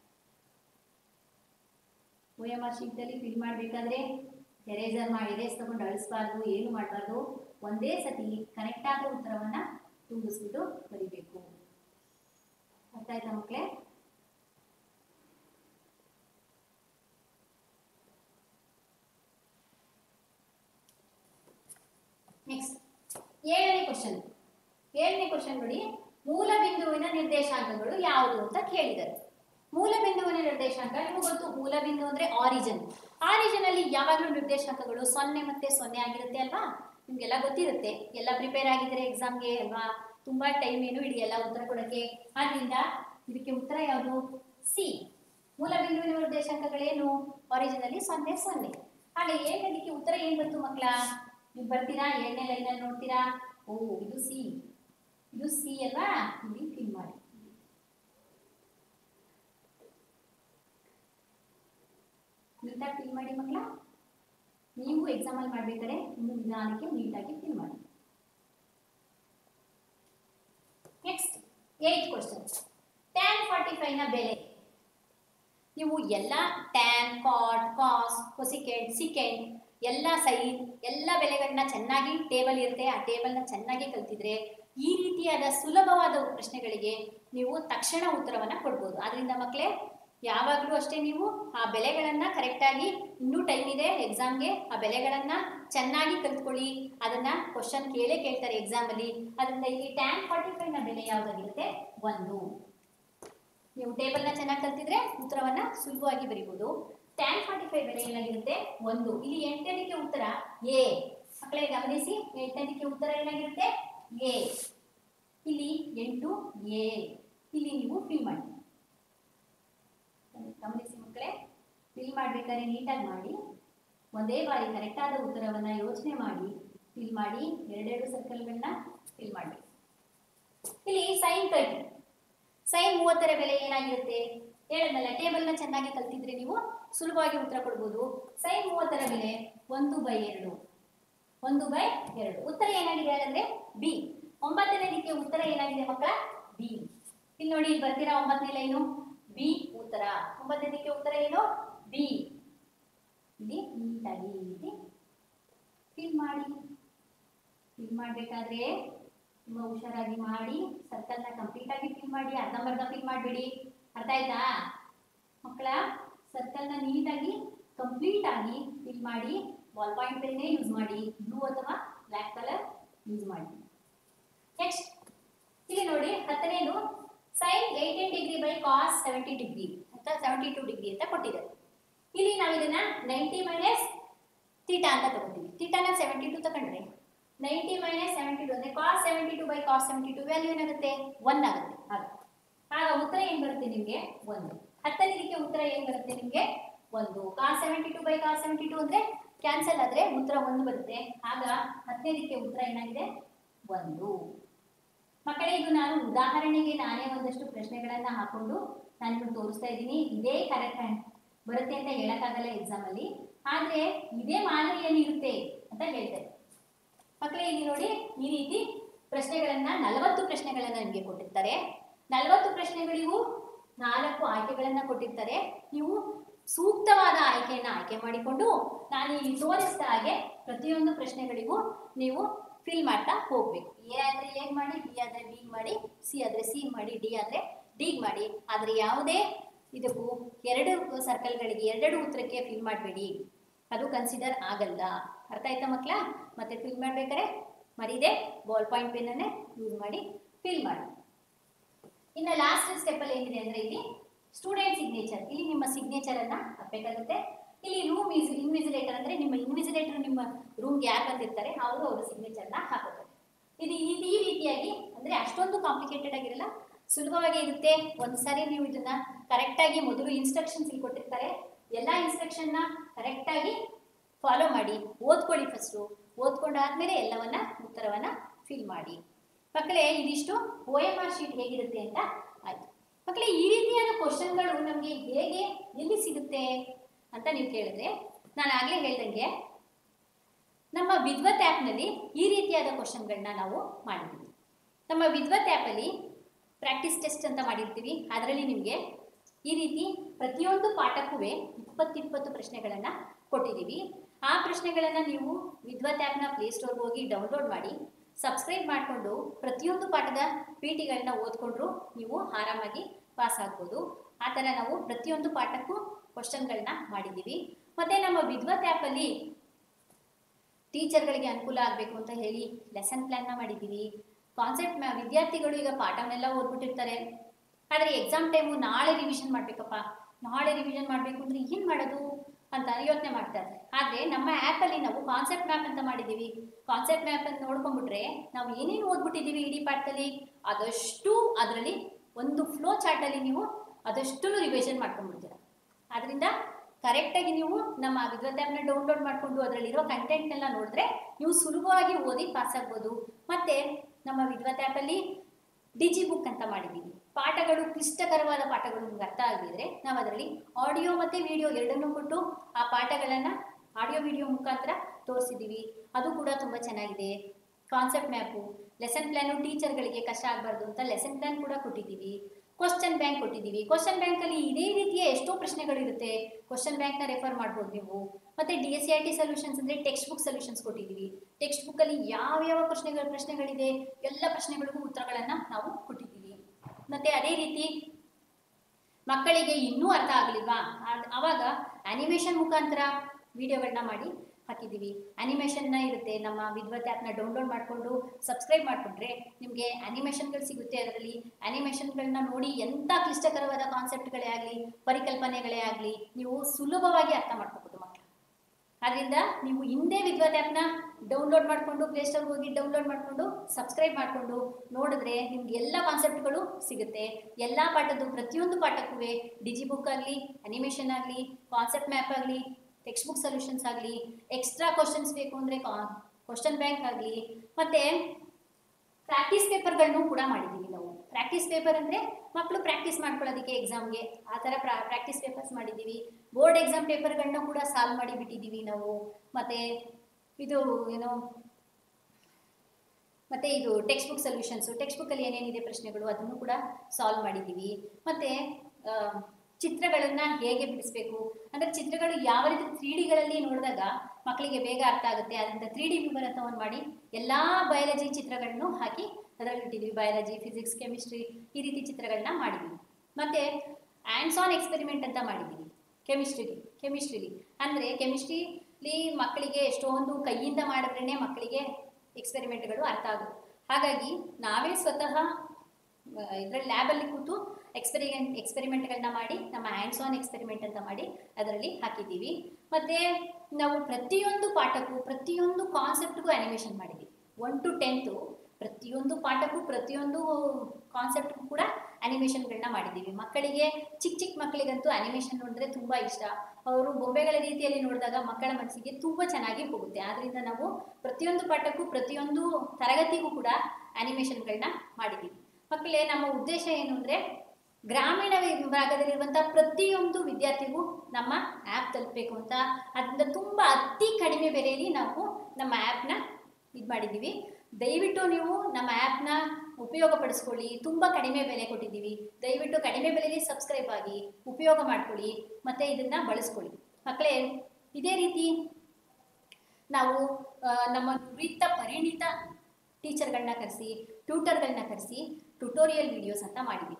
ಒ ಎಮ್ ಆರ್ ಶೀಟಲ್ಲಿ ಫಿಲ್ ಮಾಡಬೇಕಾದ್ರೆ ಎರೇಸರ್ ಮಾಡಿ ಎರೇಸ್ ತಗೊಂಡು ಅಳಿಸ್ಬಾರ್ದು ಏನು ಮಾಡಬಾರ್ದು ಒಂದೇ ಸತಿ ಕರೆಕ್ಟ್ ಆದ ಉತ್ತರವನ್ನ ತುಂಬಿಸ್ಬಿಟ್ಟು ಬರಿಬೇಕು ಅರ್ಥ ಆಯ್ತಾ ಮಕ್ಕಳೇ ನೆಕ್ಸ್ಟ್ ಏಳನೇ ಕ್ವಶನ್ ಏಳನೇ ಕ್ವಶನ್ ನೋಡಿ ಮೂಲ ಬಿಂದುವಿನ ನಿರ್ದೇಶಾಂಕಗಳು ಯಾವುದು ಅಂತ ಕೇಳಿದ್ದಾರೆ ಮೂಲ ಬಿಂದುವಿನ ನಿರ್ದೇಶಾಂಕ ನಿಮಗೆ ಗೊತ್ತು ಮೂಲ ಬಿಂದು ಅಂದ್ರೆ ಆರಿಜಿನ್ ಆರಿಜಿನ್ ಅಲ್ಲಿ ಯಾವಾಗಲೂ ನಿರ್ದೇಶಾಂಕಗಳು ಸೊನ್ನೆ ಮತ್ತೆ ಸೊನ್ನೆ ಆಗಿರುತ್ತೆ ಅಲ್ವಾ ನಿಮ್ಗೆಲ್ಲ ಗೊತ್ತಿರುತ್ತೆ ಎಲ್ಲ ಪ್ರಿಪೇರ್ ಆಗಿದ್ರೆ ಎಕ್ಸಾಮ್ಗೆ ಅಲ್ವಾ ತುಂಬಾ ಟೈಮ್ ಏನು ಹಿಡಿಯಲ್ಲ ಉತ್ತರ ಕೊಡಕ್ಕೆ ಆದ್ರಿಂದ ಇದಕ್ಕೆ ಉತ್ತರ ಯಾವುದು ಸಿ ಮೂಲ ಬಿಂದುವಿನ ನಿರ್ದೇಶಾಂಕಗಳೇನು ಆರಿಜಿನ್ ಅಲ್ಲಿ ಸೊನ್ನೆ ಸೊನ್ನೆ ಹಾಗೆ ಏಳನೇದಕ್ಕೆ ಉತ್ತರ ಏನ್ ಬಂತು ಮಕ್ಕಳ ನೀವು ಬರ್ತೀರಾ ಏಳನೇ ಲೈನಲ್ಲಿ ನೋಡ್ತೀರಾ ಓ ಇದು ಸಿ ಇದು ಸಿ ಅಲ್ವಾ ಇಲ್ಲಿ ಫಿಲ್ ಮಾಡಿ ನೀಟಾಗಿ ಫಿಲ್ ಮಾಡಿ ಮಕ್ಕಳ ನೀವು ಎಕ್ಸಾಮಲ್ಲಿ ಮಾಡ್ಬೇಕಾದ್ರೆ ಇನ್ನು ನಿಧಾನಕ್ಕೆ ನೀಟಾಗಿ ಫಿಲ್ ಮಾಡಿ next eight question tan forty ಫೈವ್ನ ಬೆಲೆ ನೀವು ಎಲ್ಲ tan cot cos cosecant secant ಎಲ್ಲ ಸೈನ್ ಎಲ್ಲ ಬೆಲೆಗಳನ್ನ ಚೆನ್ನಾಗಿ ಟೇಬಲ್ ಇರುತ್ತೆ ಆ ಟೇಬಲ್ನ ಚೆನ್ನಾಗಿ ಕಲ್ತಿದ್ರೆ ಈ ರೀತಿಯಾದ ಸುಲಭವಾದ ಪ್ರಶ್ನೆಗಳಿಗೆ ನೀವು ತಕ್ಷಣ ಉತ್ತರವನ್ನು ಕೊಡ್ಬೋದು ಅದರಿಂದ ಮಕ್ಕಳೇ ಯಾವಾಗಲೂ ಅಷ್ಟೇ ನೀವು ಆ ಬೆಲೆಗಳನ್ನು ಕರೆಕ್ಟಾಗಿ ಇನ್ನೂ ಟೈಮ್ ಇದೆ ಎಕ್ಸಾಮ್ಗೆ ಆ ಬೆಲೆಗಳನ್ನು ಚೆನ್ನಾಗಿ ಕಲ್ತ್ಕೊಳ್ಳಿ ಅದನ್ನು ಕ್ವಶನ್ ಕೇಳೇ ಕೇಳ್ತಾರೆ ಎಕ್ಸಾಮಲ್ಲಿ ಅದರಿಂದ ಇಲ್ಲಿ ಟ್ಯಾನ್ ಫಾರ್ಟಿ ಫೈವ್ನ ಬೆಲೆ ಯಾವುದಾಗಿರುತ್ತೆ ಒಂದು ನೀವು ಟೇಬಲ್ನ ಚೆನ್ನಾಗಿ ಕಲ್ತಿದ್ರೆ ಉತ್ತರವನ್ನ ಸುಲಭವಾಗಿ ಬರೀಬಹುದು ಟ್ಯಾನ್ ಫಾರ್ಟಿ ಫೈವ್ ಬೆಲೆ ಏನಾಗಿರುತ್ತೆ ಒಂದು ಇಲ್ಲಿ ಎಂಟನೇದಕ್ಕೆ ಉತ್ತರ ಎ ಮಕ್ಕಳೇ ಗಮನಿಸಿ ಎಂಟನೇದಕ್ಕೆ ಉತ್ತರ ಏನಾಗಿರುತ್ತೆ ಎ ಇಲ್ಲಿ ಎಂಟು ಎ ಇಲ್ಲಿ ನೀವು ಫಿಲ್ ಮಾಡಿ ಗಮನಿಸಿ ಮಕ್ಕಳೇ ಫಿಲ್ ಮಾಡ್ಬೇಕಾದ್ರೆ ನೀಟಾಗಿ ಮಾಡಿ ಒಂದೇ ಬಾರಿ ಕರೆಕ್ಟಾದ ಉತ್ತರವನ್ನ ಯೋಚನೆ ಮಾಡಿ ಫಿಲ್ ಮಾಡಿ ಎರಡೆರಡು ಸರ್ಕಲ್ಗಳನ್ನ ಫಿಲ್ ಮಾಡಿ ಇಲ್ಲಿ ಸೈನ್ ತರ್ಟಿ ಸೈನ್ ಮೂವತ್ತರ ಬೆಲೆ ಏನಾಗಿರುತ್ತೆ ಹೇಳಿದ್ನಲ್ಲ ಟೇಬಲ್ನ ಚೆನ್ನಾಗಿ ಕಲ್ತಿದ್ರೆ ನೀವು ಸುಲಭವಾಗಿ ಉತ್ತರ ಕೊಡ್ಬೋದು ಸೈನ್ ಮೂವತ್ತರ ಬೆಲೆ ಒಂದು ಬೈ ಎರಡು ಒಂದು ಬೈ ಎರಡು ಉತ್ತರ ಏನಾಗಿದೆ ಹಾಗಾದ್ರೆ ಬಿ ಒಂಬತ್ತನೇದಕ್ಕೆ ಉತ್ತರ ಏನಾಗಿದೆ ಮಕ್ಕಳ ಬಿ ಇಲ್ಲಿ ನೋಡಿ ಇಲ್ಲಿ ಬರ್ತೀರಾ ಒಂಬತ್ತನೇ ಲೈನು ಬಿ ಉತ್ತರ ಒಂಬತ್ತನೇದಕ್ಕೆ ಉತ್ತರ ಏನು ಬಿ ಇಲ್ಲಿ ನೀಟಾಗಿ ಈ ರೀತಿ ಫಿಲ್ ಮಾಡಿ ಫಿಲ್ ಮಾಡಬೇಕಾದ್ರೆ ತುಂಬ ಹುಷಾರಾಗಿ ಮಾಡಿ ಸರ್ಕಲ್ನ ಕಂಪ್ಲೀಟ್ ಆಗಿ ಫಿಲ್ ಮಾಡಿ ಅರ್ಧಂಬರ್ಧ ಫಿಲ್ ಮಾಡಬೇಡಿ ಅರ್ಥ ಆಯ್ತಾ ಮಕ್ಕಳ ಸರ್ಕಲ್ನ ನೀಟಾಗಿ ಕಂಪ್ಲೀಟ್ ಆಗಿ ಫಿಲ್ ಮಾಡಿ ಬಾಲ್ ಪಾಯಿಂಟ್ ಪೆನ್ನೇ ಯೂಸ್ ಮಾಡಿ ಬ್ಲೂ ಅಥವಾ ಬ್ಲ್ಯಾಕ್ ಕಲರ್ ಯೂಸ್ ಮಾಡಿ ನೆಕ್ಸ್ಟ್ ಇಲ್ಲಿ ನೋಡಿ ಹತ್ತನೇದು sine eighteen degree by cos seventy degree ಅಂತ ಸೆವೆಂಟಿ ಟು ಡಿಗ್ರಿ ಅಂತ ಕೊಟ್ಟಿದ್ದಾರೆ ಇಲ್ಲಿ ನಾವು ಇದನ್ನ ನೈಂಟಿ ಮೈನಸ್ ತೀಟಾ ಅಂತ ತಗೋತೀವಿ ತೀಟಾನ ಸೆವೆಂಟಿ ಟು ತಗೊಂಡ್ರೆ ನೈಂಟಿ ಮೈನಸ್ ಸೆವೆಂಟಿ ಟು ಅಂದರೆ cos seventy two by cos seventy two value ಏನಾಗುತ್ತೆ ಒನ್ ಆಗುತ್ತೆ ಆಗ ಆಗ ಉತ್ತರ ಏನು ಬರುತ್ತೆ ನಿಮಗೆ ಒಂದು ಹತ್ತನೇದಕ್ಕೆ ಉತ್ತರ ಏನು ಬರುತ್ತೆ ನಿಮಗೆ ಒಂದು cos seventy two by cos seventy two ಅಂದರೆ ಕ್ಯಾನ್ಸಲ್ ಆದರೆ ಉತ್ತರ ಒಂದು ಬರುತ್ತೆ ಆಗ ಹತ್ತನೇದಕ್ಕೆ ಉತ್ತರ ಏನಾಗಿದೆ ಒಂದು ಮಕ್ಕಳೇ ಇದು ನಾನು ಉದಾಹರಣೆಗೆ ನಾನೇ ಒಂದಷ್ಟು ಪ್ರಶ್ನೆಗಳನ್ನು ಹಾಕೊಂಡು ನಾನು ನಿಮಗೆ ತೋರಿಸ್ತಾ ಇದ್ದೀನಿ ಇದೇ ಕರೆಕ್ಟ್ ಬರುತ್ತೆ ಅಂತ ಹೇಳಕ್ಕಾಗಲ್ಲ ಎಕ್ಸಾಮಲ್ಲಿ ಆದರೆ ಇದೇ ಮಾದರಿಯಲ್ಲಿ ಇರುತ್ತೆ ಅಂತ ಹೇಳ್ತಾರೆ ಮಕ್ಕಳೇ ಇಲ್ಲಿ ನೋಡಿ ಈ ರೀತಿ ಪ್ರಶ್ನೆಗಳನ್ನ ನಲವತ್ತು ಪ್ರಶ್ನೆಗಳನ್ನ ನಿಮಗೆ ಕೊಟ್ಟಿರ್ತಾರೆ ನಲವತ್ತು ಪ್ರಶ್ನೆಗಳಿಗೂ ನಾಲ್ಕು ಆಯ್ಕೆಗಳನ್ನ ಕೊಟ್ಟಿರ್ತಾರೆ ನೀವು ಸೂಕ್ತವಾದ ಆಯ್ಕೆಯನ್ನ ಆಯ್ಕೆ ಮಾಡಿಕೊಂಡು ನಾನು ಇಲ್ಲಿ ತೋರಿಸಿದ ಹಾಗೆ ಪ್ರತಿಯೊಂದು ಪ್ರಶ್ನೆಗಳಿಗೂ ನೀವು ಫಿಲ್ ಮಾಡ್ತಾ ಹೋಗ್ಬೇಕು ಎ ಆದ್ರೆ ಎ ಮಾಡಿ ಬಿ ಆದ್ರೆ ಬಿ ಮಾಡಿ ಸಿ ಆದ್ರೆ ಸಿ ಮಾಡಿ ಡಿ ಆದ್ರೆ ಡೀಗ್ ಮಾಡಿ ಆದರೆ ಯಾವುದೇ ಇದಕ್ಕೂ ಎರಡು ಸರ್ಕಲ್ಗಳಿಗೆ ಎರಡೆರಡು ಉತ್ತರಕ್ಕೆ ಫಿಲ್ ಮಾಡಬೇಡಿ ಅದು ಕನ್ಸಿಡರ್ ಆಗಲ್ಲ ಅರ್ಥ ಆಯ್ತಾ ಮಕ್ಕಳ ಮತ್ತೆ ಫಿಲ್ ಮಾಡ್ಬೇಕಾರೆ ಮರೀದೆ ಬಾಲ್ ಪಾಯಿಂಟ್ ಪೆನ್ನನ್ನೇ ಯೂಸ್ ಮಾಡಿ ಫಿಲ್ ಮಾಡಿ ಇನ್ನು ಲಾಸ್ಟ್ ಸ್ಟೆಪ್ಪಲ್ಲಿ ಏನಿದೆ ಅಂದರೆ ಇಲ್ಲಿ ಸ್ಟೂಡೆಂಟ್ ಸಿಗ್ನೇಚರ್ ಇಲ್ಲಿ ನಿಮ್ಮ ಸಿಗ್ನೇಚರನ್ನು ಹಾಕಬೇಕಾಗುತ್ತೆ ಇಲ್ಲಿ ರೂಮ್ ಇಸ್ ಇನ್ವಿಸಿಲೇಟರ್ ಅಂದರೆ ನಿಮ್ಮ ಇನ್ವಿಸಿಲೇಟರ್ ನಿಮ್ಮ ರೂಮ್ಗೆ ಯಾರು ಬಂದಿರ್ತಾರೆ ಅವರು ಅವರ ಸಿಗ್ನೇಚರ್ನ ಹಾಕೋತಾರೆ ಇದು ಈ ಈ ರೀತಿಯಾಗಿ ಅಂದರೆ ಅಷ್ಟೊಂದು ಕಾಂಪ್ಲಿಕೇಟೆಡ್ ಆಗಿರಲ್ಲ ಸುಲಭವಾಗಿ ಇರುತ್ತೆ ಒಂದು ಸಾರಿ ನೀವು ಇದನ್ನ ಕರೆಕ್ಟಾಗಿ ಮೊದಲು ಇನ್ಸ್ಟ್ರಕ್ಷನ್ಸ್ ಇಲ್ಲಿ ಕೊಟ್ಟಿರ್ತಾರೆ ಎಲ್ಲ ಇನ್ಸ್ಟ್ರಕ್ಷನ್ನ ಕರೆಕ್ಟಾಗಿ ಫಾಲೋ ಮಾಡಿ ಓದ್ಕೊಳ್ಳಿ ಫಸ್ಟು ಓದ್ಕೊಂಡಾದ್ಮೇಲೆ ಎಲ್ಲವನ್ನ ಉತ್ತರವನ್ನ ಫಿಲ್ ಮಾಡಿ ಮಕ್ಕಳೇ ಇದಿಷ್ಟು ಓ ಎಮ್ ಆರ್ ಶೀಟ್ ಹೇಗಿರುತ್ತೆ ಅಂತ ಆಯ್ತು ಮಕ್ಕಳೇ ಈ ರೀತಿಯಾದ ಕ್ವಶನ್ಗಳು ನಮಗೆ ಹೇಗೆ ಎಲ್ಲಿ ಸಿಗುತ್ತೆ ಅಂತ ನೀವು ಕೇಳಿದ್ರೆ ನಾನು ಆಗಲೇ ಹೇಳ್ದಂಗೆ ನಮ್ಮ ವಿದ್ವತ್ ಆ್ಯಪ್ನಲ್ಲಿ ಈ ರೀತಿಯಾದ ಕ್ವಶನ್ಗಳನ್ನ ನಾವು ಮಾಡಿದ್ದೀವಿ ನಮ್ಮ ವಿದ್ವತ್ ಆ್ಯಪಲ್ಲಿ ಪ್ರಾಕ್ಟೀಸ್ ಟೆಸ್ಟ್ ಅಂತ ಮಾಡಿರ್ತೀವಿ ಅದರಲ್ಲಿ ನಿಮಗೆ ಈ ರೀತಿ ಪ್ರತಿಯೊಂದು ಪಾಠಕ್ಕೂ ಇಪ್ಪತ್ತಿಪ್ಪತ್ತು ಪ್ರಶ್ನೆಗಳನ್ನು ಕೊಟ್ಟಿದ್ದೀವಿ ಆ ಪ್ರಶ್ನೆಗಳನ್ನು ನೀವು ವಿದ್ವತ್ ಆ್ಯಪ್ನ ಪ್ಲೇಸ್ಟೋರ್ಗೆ ಹೋಗಿ ಡೌನ್ಲೋಡ್ ಮಾಡಿ ಸಬ್ಸ್ಕ್ರೈಬ್ ಮಾಡಿಕೊಂಡು ಪ್ರತಿಯೊಂದು ಪಾಠದ ಪಿ ಟಿಗಳನ್ನ ಓದ್ಕೊಂಡ್ರು ನೀವು ಆರಾಮಾಗಿ ಪಾಸ್ ಆಗ್ಬೋದು ಆ ಥರ ನಾವು ಪ್ರತಿಯೊಂದು ಪಾಠಕ್ಕೂ ಕ್ವಶನ್ಗಳನ್ನ ಮಾಡಿದ್ದೀವಿ ಮತ್ತು ನಮ್ಮ ವಿದ್ವತ್ ಆ್ಯಪಲ್ಲಿ ಟೀಚರ್ಗಳಿಗೆ ಅನುಕೂಲ ಆಗಬೇಕು ಅಂತ ಹೇಳಿ ಲೆಸನ್ ಪ್ಲ್ಯಾನ್ನ ಮಾಡಿದ್ದೀವಿ ಕಾನ್ಸೆಪ್ಟ್ ಮ್ಯಾ ವಿದ್ಯಾರ್ಥಿಗಳು ಈಗ ಪಾಠವನ್ನೆಲ್ಲ ಓದ್ಬಿಟ್ಟಿರ್ತಾರೆ ಆದರೆ ಎಕ್ಸಾಮ್ ಟೈಮು ನಾಳೆ ರಿವಿಷನ್ ಮಾಡಬೇಕಪ್ಪ ನಾಳೆ ರಿವಿಷನ್ ಮಾಡಬೇಕು ಅಂದರೆ ಏನು ಮಾಡೋದು ಅಂತ ಯೋಚನೆ ಮಾಡ್ತಾರೆ ಆದರೆ ನಮ್ಮ ಆ್ಯಪಲ್ಲಿ ನಾವು ಕಾನ್ಸೆಪ್ಟ್ ಮ್ಯಾಪ್ ಅಂತ ಮಾಡಿದ್ದೀವಿ ಕಾನ್ಸೆಪ್ಟ್ ಮ್ಯಾಪ್ ಅಂತ ನೋಡ್ಕೊಂಡ್ಬಿಟ್ರೆ ನಾವು ಏನೇನು ಓದ್ಬಿಟ್ಟಿದ್ದೀವಿ ಇಡೀ ಪಾಠದಲ್ಲಿ ಅದಷ್ಟು ಅದರಲ್ಲಿ ಒಂದು ಫ್ಲೋ ಚಾರ್ಟಲ್ಲಿ ನೀವು ಅದಷ್ಟು ರಿವಿಷನ್ ಮಾಡ್ಕೊಂಡ್ಬಿಡ್ತೀರ ಆದ್ದರಿಂದ ಕರೆಕ್ಟಾಗಿ ನೀವು ನಮ್ಮ ವಿದ್ವತ್ ಆ್ಯಪ್ನ ಡೌನ್ಲೋಡ್ ಮಾಡಿಕೊಂಡು ಅದರಲ್ಲಿರೋ ಕಂಟೆಂಟ್ನೆಲ್ಲ ನೋಡಿದ್ರೆ ನೀವು ಸುಲಭವಾಗಿ ಓದಿ ಪಾಸ್ ಆಗ್ಬೋದು ಮತ್ತು ನಮ್ಮ ವಿದ್ವತ್ ಆ್ಯಪಲ್ಲಿ ಡಿಜಿ ಬುಕ್ ಅಂತ ಮಾಡಿದ್ದೀವಿ ಪಾಠಗಳು ಕ್ಲಿಷ್ಟಕರವಾದ ಪಾಠಗಳು ನಿಮ್ಗೆ ಅರ್ಥ ಆಗಿದ್ರೆ ನಾವು ಅದರಲ್ಲಿ ಆಡಿಯೋ ಮತ್ತು ವಿಡಿಯೋ ಎರಡನ್ನೂ ಕೊಟ್ಟು ಆ ಪಾಠಗಳನ್ನು ಆಡಿಯೋ ವಿಡಿಯೋ ಮುಖಾಂತರ ತೋರಿಸಿದ್ದೀವಿ ಅದು ಕೂಡ ತುಂಬ ಚೆನ್ನಾಗಿದೆ ಕಾನ್ಸೆಪ್ಟ್ ಮ್ಯಾಪು ಲೆಸನ್ ಪ್ಲ್ಯಾನು ಟೀಚರ್ಗಳಿಗೆ ಕಷ್ಟ ಆಗಬಾರ್ದು ಅಂತ ಲೆಸನ್ ಪ್ಲ್ಯಾನ್ ಕೂಡ ಕೊಟ್ಟಿದ್ದೀವಿ ಕ್ವಶನ್ ಬ್ಯಾಂಕ್ ಕೊಟ್ಟಿದ್ದೀವಿ ಕ್ವಶನ್ ಬ್ಯಾಂಕಲ್ಲಿ ಇದೇ ರೀತಿಯ ಎಷ್ಟೋ ಪ್ರಶ್ನೆಗಳಿರುತ್ತೆ ಕ್ವಶನ್ ಬ್ಯಾಂಕ್ನ ರೆಫರ್ ಮಾಡ್ಬೋದು ನೀವು ಮತ್ತು D S C R T solutions ಅಂದರೆ ಟೆಕ್ಸ್ಟ್ ಬುಕ್ ಸೊಲ್ಯೂಷನ್ಸ್ ಕೊಟ್ಟಿದ್ದೀವಿ ಟೆಕ್ಸ್ಟ್ ಬುಕ್ಕಲ್ಲಿ ಯಾವ್ಯಾವ ಪ್ರಶ್ನೆಗಳ ಪ್ರಶ್ನೆಗಳಿದೆ ಎಲ್ಲ ಪ್ರಶ್ನೆಗಳಿಗೂ ಉತ್ತರಗಳನ್ನು ನಾವು ಕೊಟ್ಟಿದ್ದೀವಿ ಮತ್ತು ಅದೇ ರೀತಿ ಮಕ್ಕಳಿಗೆ ಇನ್ನೂ ಅರ್ಥ ಆಗಲಿಲ್ವಾ ಆದ್- ಆವಾಗ ಆ್ಯನಿಮೇಷನ್ ಮುಖಾಂತರ ವಿಡಿಯೋಗಳನ್ನ ಮಾಡಿ ಹಾಕಿದ್ದೀವಿ ಆ್ಯನಿಮೇಷನ್ನ ಇರುತ್ತೆ ನಮ್ಮ ವಿದ್ವತ್ ಆ್ಯಪ್ನ ಡೌನ್ಲೋಡ್ ಮಾಡಿಕೊಂಡು ಸಬ್ಸ್ಕ್ರೈಬ್ ಮಾಡಿಕೊಂಡ್ರೆ ನಿಮಗೆ ಆ್ಯನಿಮೇಷನ್ಗಳು ಸಿಗುತ್ತೆ ಅದರಲ್ಲಿ ಆ್ಯನಿಮೇಷನ್ಗಳನ್ನ ನೋಡಿ ಎಂಥ ಕ್ಲಿಷ್ಟಕರವಾದ ಕಾನ್ಸೆಪ್ಟ್ಗಳೇ ಆಗಲಿ ಪರಿಕಲ್ಪನೆಗಳೇ ಆಗಲಿ ನೀವು ಸುಲಭವಾಗಿ ಅರ್ಥ ಮಾಡ್ಕೋಬೋದು ಮಕ್ಕಳು ಆದ್ದರಿಂದ ನೀವು ಹಿಂದೆ ವಿದ್ವತ್ ಆ್ಯಪ್ನ ಡೌನ್ಲೋಡ್ ಮಾಡಿಕೊಂಡು ಪ್ಲೇಸ್ಟೋರ್ಗೆ ಹೋಗಿ ಡೌನ್ಲೋಡ್ ಮಾಡಿಕೊಂಡು ಸಬ್ಸ್ಕ್ರೈಬ್ ಮಾಡಿಕೊಂಡು ನೋಡಿದ್ರೆ ನಿಮ್ಗೆ ಎಲ್ಲ ಕಾನ್ಸೆಪ್ಟ್ಗಳು ಸಿಗುತ್ತೆ ಎಲ್ಲ ಪಾಠದ್ದು ಪ್ರತಿಯೊಂದು ಪಾಠಕ್ಕೂ ಡಿಜಿ ಬುಕ್ ಆಗಲಿ ಅನಿಮೇಷನ್ ಆಗಲಿ ಕಾನ್ಸೆಪ್ಟ್ ಮ್ಯಾಪ್ ಆಗಲಿ ಟೆಕ್ಸ್ಟ್ ಬುಕ್ ಸೊಲ್ಯೂಷನ್ಸ್ ಆಗಲಿ ಎಕ್ಸ್ಟ್ರಾ ಕ್ವಶನ್ಸ್ ಬೇಕು ಅಂದರೆ ಕ್ವಶನ್ ಬ್ಯಾಂಕ್ ಆಗಲಿ ಮತ್ತು ಪ್ರಾಕ್ಟೀಸ್ ಪೇಪರ್ಗಳನ್ನು ಕೂಡ ಮಾಡಿದ್ದೀವಿ ನಾವು ಪ್ರಾಕ್ಟೀಸ್ ಪೇಪರ್ ಅಂದರೆ ಮಕ್ಕಳು ಪ್ರಾಕ್ಟೀಸ್ ಮಾಡ್ಕೊಳ್ಳೋದಕ್ಕೆ ಎಕ್ಸಾಮ್ಗೆ ಆ ಥರ ಪ್ರಾ ಪ್ರಾಕ್ಟೀಸ್ ಪೇಪರ್ಸ್ ಮಾಡಿದ್ದೀವಿ ಬೋರ್ಡ್ ಎಕ್ಸಾಮ್ ಪೇಪರ್ಗಳನ್ನ ಕೂಡ ಸಾಲ್ವ್ ಮಾಡಿ ಬಿಟ್ಟಿದ್ದೀವಿ ನಾವು ಮತ್ತು ಇದು ಏನು ಮತ್ತು ಇದು ಟೆಕ್ಸ್ಟ್ ಬುಕ್ ಸೊಲ್ಯೂಷನ್ಸು ಟೆಕ್ಸ್ಟ್ ಬುಕ್ಕಲ್ಲಿ ಏನೇನಿದೆ ಪ್ರಶ್ನೆಗಳು ಅದನ್ನು ಕೂಡ ಸಾಲ್ವ್ ಮಾಡಿದ್ದೀವಿ ಮತ್ತು ಚಿತ್ರಗಳನ್ನು ಹೇಗೆ ಬಿಡಿಸ್ಬೇಕು ಅಂದರೆ ಚಿತ್ರಗಳು ಯಾವ ರೀತಿ ತ್ರೀ ಡಿಗಳಲ್ಲಿ ನೋಡಿದಾಗ ಮಕ್ಕಳಿಗೆ ಬೇಗ ಅರ್ಥ ಆಗುತ್ತೆ ಅದರಿಂದ ತ್ರೀ ಡಿ ವಿವರತವನ್ನು ಮಾಡಿ ಎಲ್ಲ ಬಯಾಲಜಿ ಚಿತ್ರಗಳನ್ನು ಹಾಕಿ ಅದರಲ್ಲಿ ಇಟ್ಟಿದ್ದೀವಿ ಬಯಾಲಜಿ ಫಿಸಿಕ್ಸ್ ಕೆಮಿಸ್ಟ್ರಿ ಈ ರೀತಿ ಚಿತ್ರಗಳನ್ನ ಮಾಡಿದ್ದೀವಿ ಮತ್ತು ಆ್ಯಂಡ್ಸ್ ಆನ್ ಎಕ್ಸ್ಪೆರಿಮೆಂಟ್ ಅಂತ ಮಾಡಿದ್ದೀವಿ ಕೆಮಿಸ್ಟ್ರಿಲಿ ಕೆಮಿಸ್ಟ್ರಿಲಿ ಅಂದರೆ ಕೆಮಿಸ್ಟ್ರಿಲಿ ಮಕ್ಕಳಿಗೆ ಎಷ್ಟೊಂದು ಕೈಯಿಂದ ಮಾಡಿದ್ರೇ ಮಕ್ಕಳಿಗೆ ಎಕ್ಸ್ಪೆರಿಮೆಂಟ್ಗಳು ಅರ್ಥ ಆಗುತ್ತೆ ಹಾಗಾಗಿ ನಾವೇ ಸ್ವತಃ ಇದರಲ್ಲಿ ಲ್ಯಾಬಲ್ಲಿ ಕೂತು ಎಕ್ಸ್ಪೆರಿಮೆಂಟ್ ಎಕ್ಸ್ಪೆರಿಮೆಂಟ್ಗಳನ್ನ ಮಾಡಿ ನಮ್ಮ ಹ್ಯಾಂಡ್ಸ್ ಆನ್ ಎಕ್ಸ್ಪೆರಿಮೆಂಟ್ ಅಂತ ಮಾಡಿ ಅದರಲ್ಲಿ ಹಾಕಿದ್ದೀವಿ ಮತ್ತು ನಾವು ಪ್ರತಿಯೊಂದು ಪಾಠಕ್ಕೂ ಪ್ರತಿಯೊಂದು ಕಾನ್ಸೆಪ್ಟ್ಗೂ ಆ್ಯನಿಮೇಷನ್ ಮಾಡಿದ್ದೀವಿ ಒನ್ ಟು ಟೆಂತು ಪ್ರತಿಯೊಂದು ಪಾಠಕ್ಕೂ ಪ್ರತಿಯೊಂದು ಕಾನ್ಸೆಪ್ಟ್ಗೂ ಕೂಡ ಆ್ಯನಿಮೇಷನ್ಗಳನ್ನ ಮಾಡಿದ್ದೀವಿ ಮಕ್ಕಳಿಗೆ ಚಿಕ್ಕ ಚಿಕ್ಕ ಮಕ್ಕಳಿಗಂತೂ ಆ್ಯನಿಮೇಷನ್ ನೋಡಿದ್ರೆ ತುಂಬ ಇಷ್ಟ ಅವರು ಬೊಂಬೆಗಳ ರೀತಿಯಲ್ಲಿ ನೋಡಿದಾಗ ಮಕ್ಕಳ ಮನಸ್ಸಿಗೆ ತುಂಬ ಚೆನ್ನಾಗಿ ಹೋಗುತ್ತೆ ಆದ್ದರಿಂದ ನಾವು ಪ್ರತಿಯೊಂದು ಪಾಠಕ್ಕೂ ಪ್ರತಿಯೊಂದು ತರಗತಿಗೂ ಕೂಡ ಆ್ಯನಿಮೇಷನ್ಗಳನ್ನ ಮಾಡಿದ್ದೀವಿ ಮಕ್ಕಳೇ ನಮ್ಮ ಉದ್ದೇಶ ಏನು ಅಂದರೆ ಗ್ರಾಮೀಣ ವಿ- ಭಾಗದಲ್ಲಿರುವಂಥ ಪ್ರತಿಯೊಂದು ವಿದ್ಯಾರ್ಥಿಗೂ ನಮ್ಮ ಆ್ಯಪ್ ತಲುಪಬೇಕು ಅಂತ ಅದರಿಂದ ತುಂಬ ಅತಿ ಕಡಿಮೆ ಬೆಲೆಯಲ್ಲಿ ನಾವು ನಮ್ಮ ಆ್ಯಪ್ನ ಇದು ಮಾಡಿದ್ದೀವಿ ದಯವಿಟ್ಟು ನೀವು ನಮ್ಮ ಆ್ಯಪ್ನ ಉಪಯೋಗ ಪಡಿಸ್ಕೊಳ್ಳಿ ತುಂಬ ಕಡಿಮೆ ಬೆಲೆ ಕೊಟ್ಟಿದ್ದೀವಿ ದಯವಿಟ್ಟು ಕಡಿಮೆ ಬೆಲೆಯಲ್ಲಿ ಸಬ್ಸ್ಕ್ರೈಬ್ ಆಗಿ ಉಪಯೋಗ ಮಾಡ್ಕೊಳ್ಳಿ ಮತ್ತು ಇದನ್ನು ಬಳಸ್ಕೊಳ್ಳಿ ಮಕ್ಕಳೇ ಇದೇ ರೀತಿ ನಾವು ಆ, ನಮ್ಮ ನುರಿತ ಪರಿಣಿತ ಟೀಚರ್ಗಳನ್ನ ಕರೆಸಿ ಟ್ಯೂಟರ್ಗಳನ್ನ ಕರೆಸಿ ಟ್ಯುಟೋರಿಯಲ್ ವಿಡಿಯೋಸ್ ಅಂತ ಮಾಡಿದ್ದೀವಿ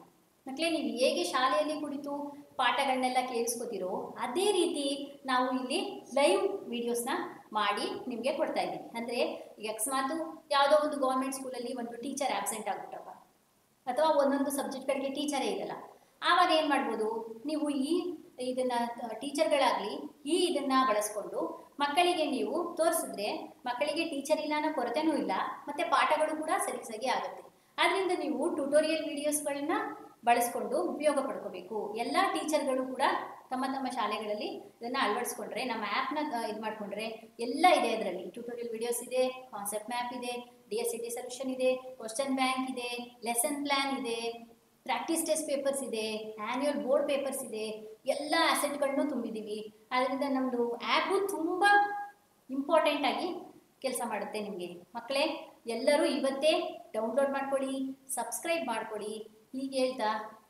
ಮಕ್ಕಳೇ ನೀವು ಹೇಗೆ ಶಾಲೆಯಲ್ಲಿ ಕುಳಿತು ಪಾಠಗಳನ್ನೆಲ್ಲ ಕೇಳಿಸ್ಕೊತಿರೋ ಅದೇ ರೀತಿ ನಾವು ಇಲ್ಲಿ ಲೈವ್ ವಿಡಿಯೋಸ್ನ ಮಾಡಿ ನಿಮಗೆ ಕೊಡ್ತಾ ಇದ್ದೀವಿ ಅಂದರೆ ಈಗ ಅಕಸ್ಮಾತು ಯಾವುದೋ ಒಂದು ಗೌರ್ಮೆಂಟ್ ಸ್ಕೂಲಲ್ಲಿ ಒಂದು ಟೀಚರ್ ಆಬ್ಸೆಂಟ್ ಆಗ್ಬಿಟ್ಟಪ್ಪ ಅಥವಾ ಒಂದೊಂದು ಸಬ್ಜೆಕ್ಟ್ಗಳಿಗೆ ಟೀಚರೇ ಇರಲ್ಲ ಆವಾಗ ಏನು ಮಾಡ್ಬೋದು ನೀವು ಈ ಇದನ್ನು ಟೀಚರ್ಗಳಾಗಲಿ ಈ ಇದನ್ನು ಬಳಸ್ಕೊಂಡು ಮಕ್ಕಳಿಗೆ ನೀವು ತೋರಿಸಿದ್ರೆ ಮಕ್ಕಳಿಗೆ ಟೀಚರ್ ಇಲ್ಲ ಅನ್ನೋ ಕೊರತೆನೂ ಇಲ್ಲ ಮತ್ತು ಪಾಠಗಳು ಕೂಡ ಸರಿ ಸರಿ ಆಗುತ್ತೆ ಆದ್ದರಿಂದ ನೀವು ಟ್ಯುಟೋರಿಯಲ್ ವಿಡಿಯೋಸ್ಗಳನ್ನ ಬಳಸ್ಕೊಂಡು ಉಪಯೋಗ ಪಡ್ಕೋಬೇಕು ಎಲ್ಲ ಟೀಚರ್ಗಳು ಕೂಡ ತಮ್ಮ ತಮ್ಮ ಶಾಲೆಗಳಲ್ಲಿ ಇದನ್ನು ಅಳವಡಿಸ್ಕೊಂಡ್ರೆ ನಮ್ಮ ಆ್ಯಪ್ನ ಇದು ಮಾಡಿಕೊಂಡ್ರೆ ಎಲ್ಲ ಇದೆ ಅದರಲ್ಲಿ ಟ್ಯುಟೋರಿಯಲ್ ವಿಡಿಯೋಸ್ ಇದೆ ಕಾನ್ಸೆಪ್ಟ್ ಮ್ಯಾಪ್ ಇದೆ D S C T solution ಇದೆ ಕ್ವಶನ್ ಬ್ಯಾಂಕ್ ಇದೆ ಲೆಸನ್ ಪ್ಲ್ಯಾನ್ ಇದೆ ಪ್ರಾಕ್ಟೀಸ್ ಟೆಸ್ಟ್ ಪೇಪರ್ಸ್ ಇದೆ ಆ್ಯನ್ಯುವಲ್ ಬೋರ್ಡ್ ಪೇಪರ್ಸ್ ಇದೆ ಎಲ್ಲ ಅಸೆಟ್ಗಳನ್ನು ತುಂಬಿದ್ದೀವಿ ಆದ್ದರಿಂದ ನಮ್ಮದು ಆ್ಯಪು ತುಂಬ ಇಂಪಾರ್ಟೆಂಟ್ ಆಗಿ ಕೆಲಸ ಮಾಡುತ್ತೆ ನಿಮಗೆ ಮಕ್ಕಳೇ ಎಲ್ಲರೂ ಇವತ್ತೇ ಡೌನ್ಲೋಡ್ ಮಾಡ್ಕೊಳ್ಳಿ ಸಬ್ಸ್ಕ್ರೈಬ್ ಮಾಡ್ಕೊಳ್ಳಿ ಹೀಗೆ ಹೇಳ್ತಾ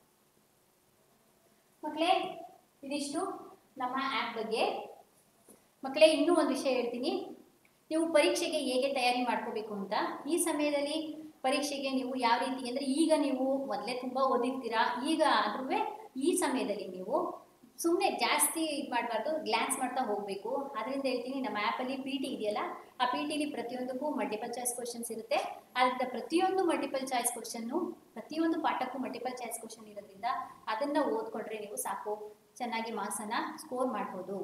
ಮಕ್ಕಳೇ ಇದಿಷ್ಟು ನಮ್ಮ ಆ್ಯಪ್ ಬಗ್ಗೆ ಮಕ್ಕಳೇ ಇನ್ನೂ ಒಂದು ವಿಷಯ ಹೇಳ್ತೀನಿ ನೀವು ಪರೀಕ್ಷೆಗೆ ಹೇಗೆ ತಯಾರಿ ಮಾಡ್ಕೋಬೇಕು ಅಂತ ಈ ಸಮಯದಲ್ಲಿ ಪರೀಕ್ಷೆಗೆ ನೀವು ಯಾವ ರೀತಿ ಅಂದರೆ ಈಗ ನೀವು ಮೊದಲೇ ತುಂಬ ಓದಿರ್ತೀರಾ ಈಗ ಆದ್ರೂ ಈ ಸಮಯದಲ್ಲಿ ನೀವು ಸುಮ್ಮನೆ ಜಾಸ್ತಿ ಇದು ಮಾಡಬಾರ್ದು ಗ್ಲ್ಯಾನ್ಸ್ ಮಾಡ್ತಾ ಹೋಗಬೇಕು ಅದರಿಂದ ಹೇಳ್ತೀನಿ ನಮ್ಮ ಆ್ಯಪಲ್ಲಿ ಪಿ ಟಿ ಇದೆಯಲ್ಲ ಆ ಪಿ ಟಿಲಿ ಪ್ರತಿಯೊಂದಕ್ಕೂ ಮಲ್ಟಿಪಲ್ ಚಾಯ್ಸ್ ಕ್ವಶನ್ಸ್ ಇರುತ್ತೆ ಅದರಿಂದ ಪ್ರತಿಯೊಂದು ಮಲ್ಟಿಪಲ್ ಚಾಯ್ಸ್ ಕ್ವಶನ್ನು ಪ್ರತಿಯೊಂದು ಪಾಠಕ್ಕೂ ಮಲ್ಟಿಪಲ್ ಚಾಯ್ಸ್ ಕ್ವಶನ್ ಇರೋದ್ರಿಂದ ಅದನ್ನು ಓದ್ಕೊಂಡ್ರೆ ನೀವು ಸಾಕು ಚೆನ್ನಾಗಿ ಮಾರ್ಕ್ಸನ್ನು ಸ್ಕೋರ್ ಮಾಡ್ಬೋದು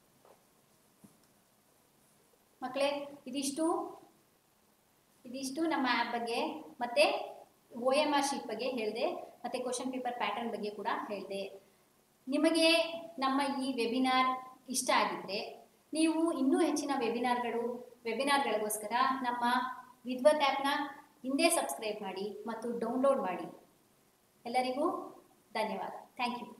ಮಕ್ಕಳೇ ಇದಿಷ್ಟು ಇದಿಷ್ಟು ನಮ್ಮ ಆ್ಯಪ್ ಬಗ್ಗೆ ಮತ್ತು ಒ ಎಮ್ ಆರ್ ಶೀಟ್ ಬಗ್ಗೆ ಹೇಳಿದೆ ಮತ್ತು ಕ್ವಶನ್ ಪೇಪರ್ ಪ್ಯಾಟರ್ನ್ ಬಗ್ಗೆ ಕೂಡ ಹೇಳಿದೆ ನಿಮಗೆ ನಮ್ಮ ಈ ವೆಬಿನಾರ್ ಇಷ್ಟ ಆಗಿದ್ದರೆ ನೀವು ಇನ್ನೂ ಹೆಚ್ಚಿನ ವೆಬಿನಾರ್ಗಳು ವೆಬಿನಾರ್ಗಳಿಗೋಸ್ಕರ ನಮ್ಮ ವಿದ್ವತ್ ಆ್ಯಪ್ನ ಹಿಂದೆ ಸಬ್ಸ್ಕ್ರೈಬ್ ಮಾಡಿ ಮತ್ತು ಡೌನ್ಲೋಡ್ ಮಾಡಿ ಎಲ್ಲರಿಗೂ ಧನ್ಯವಾದ ಥ್ಯಾಂಕ್ ಯು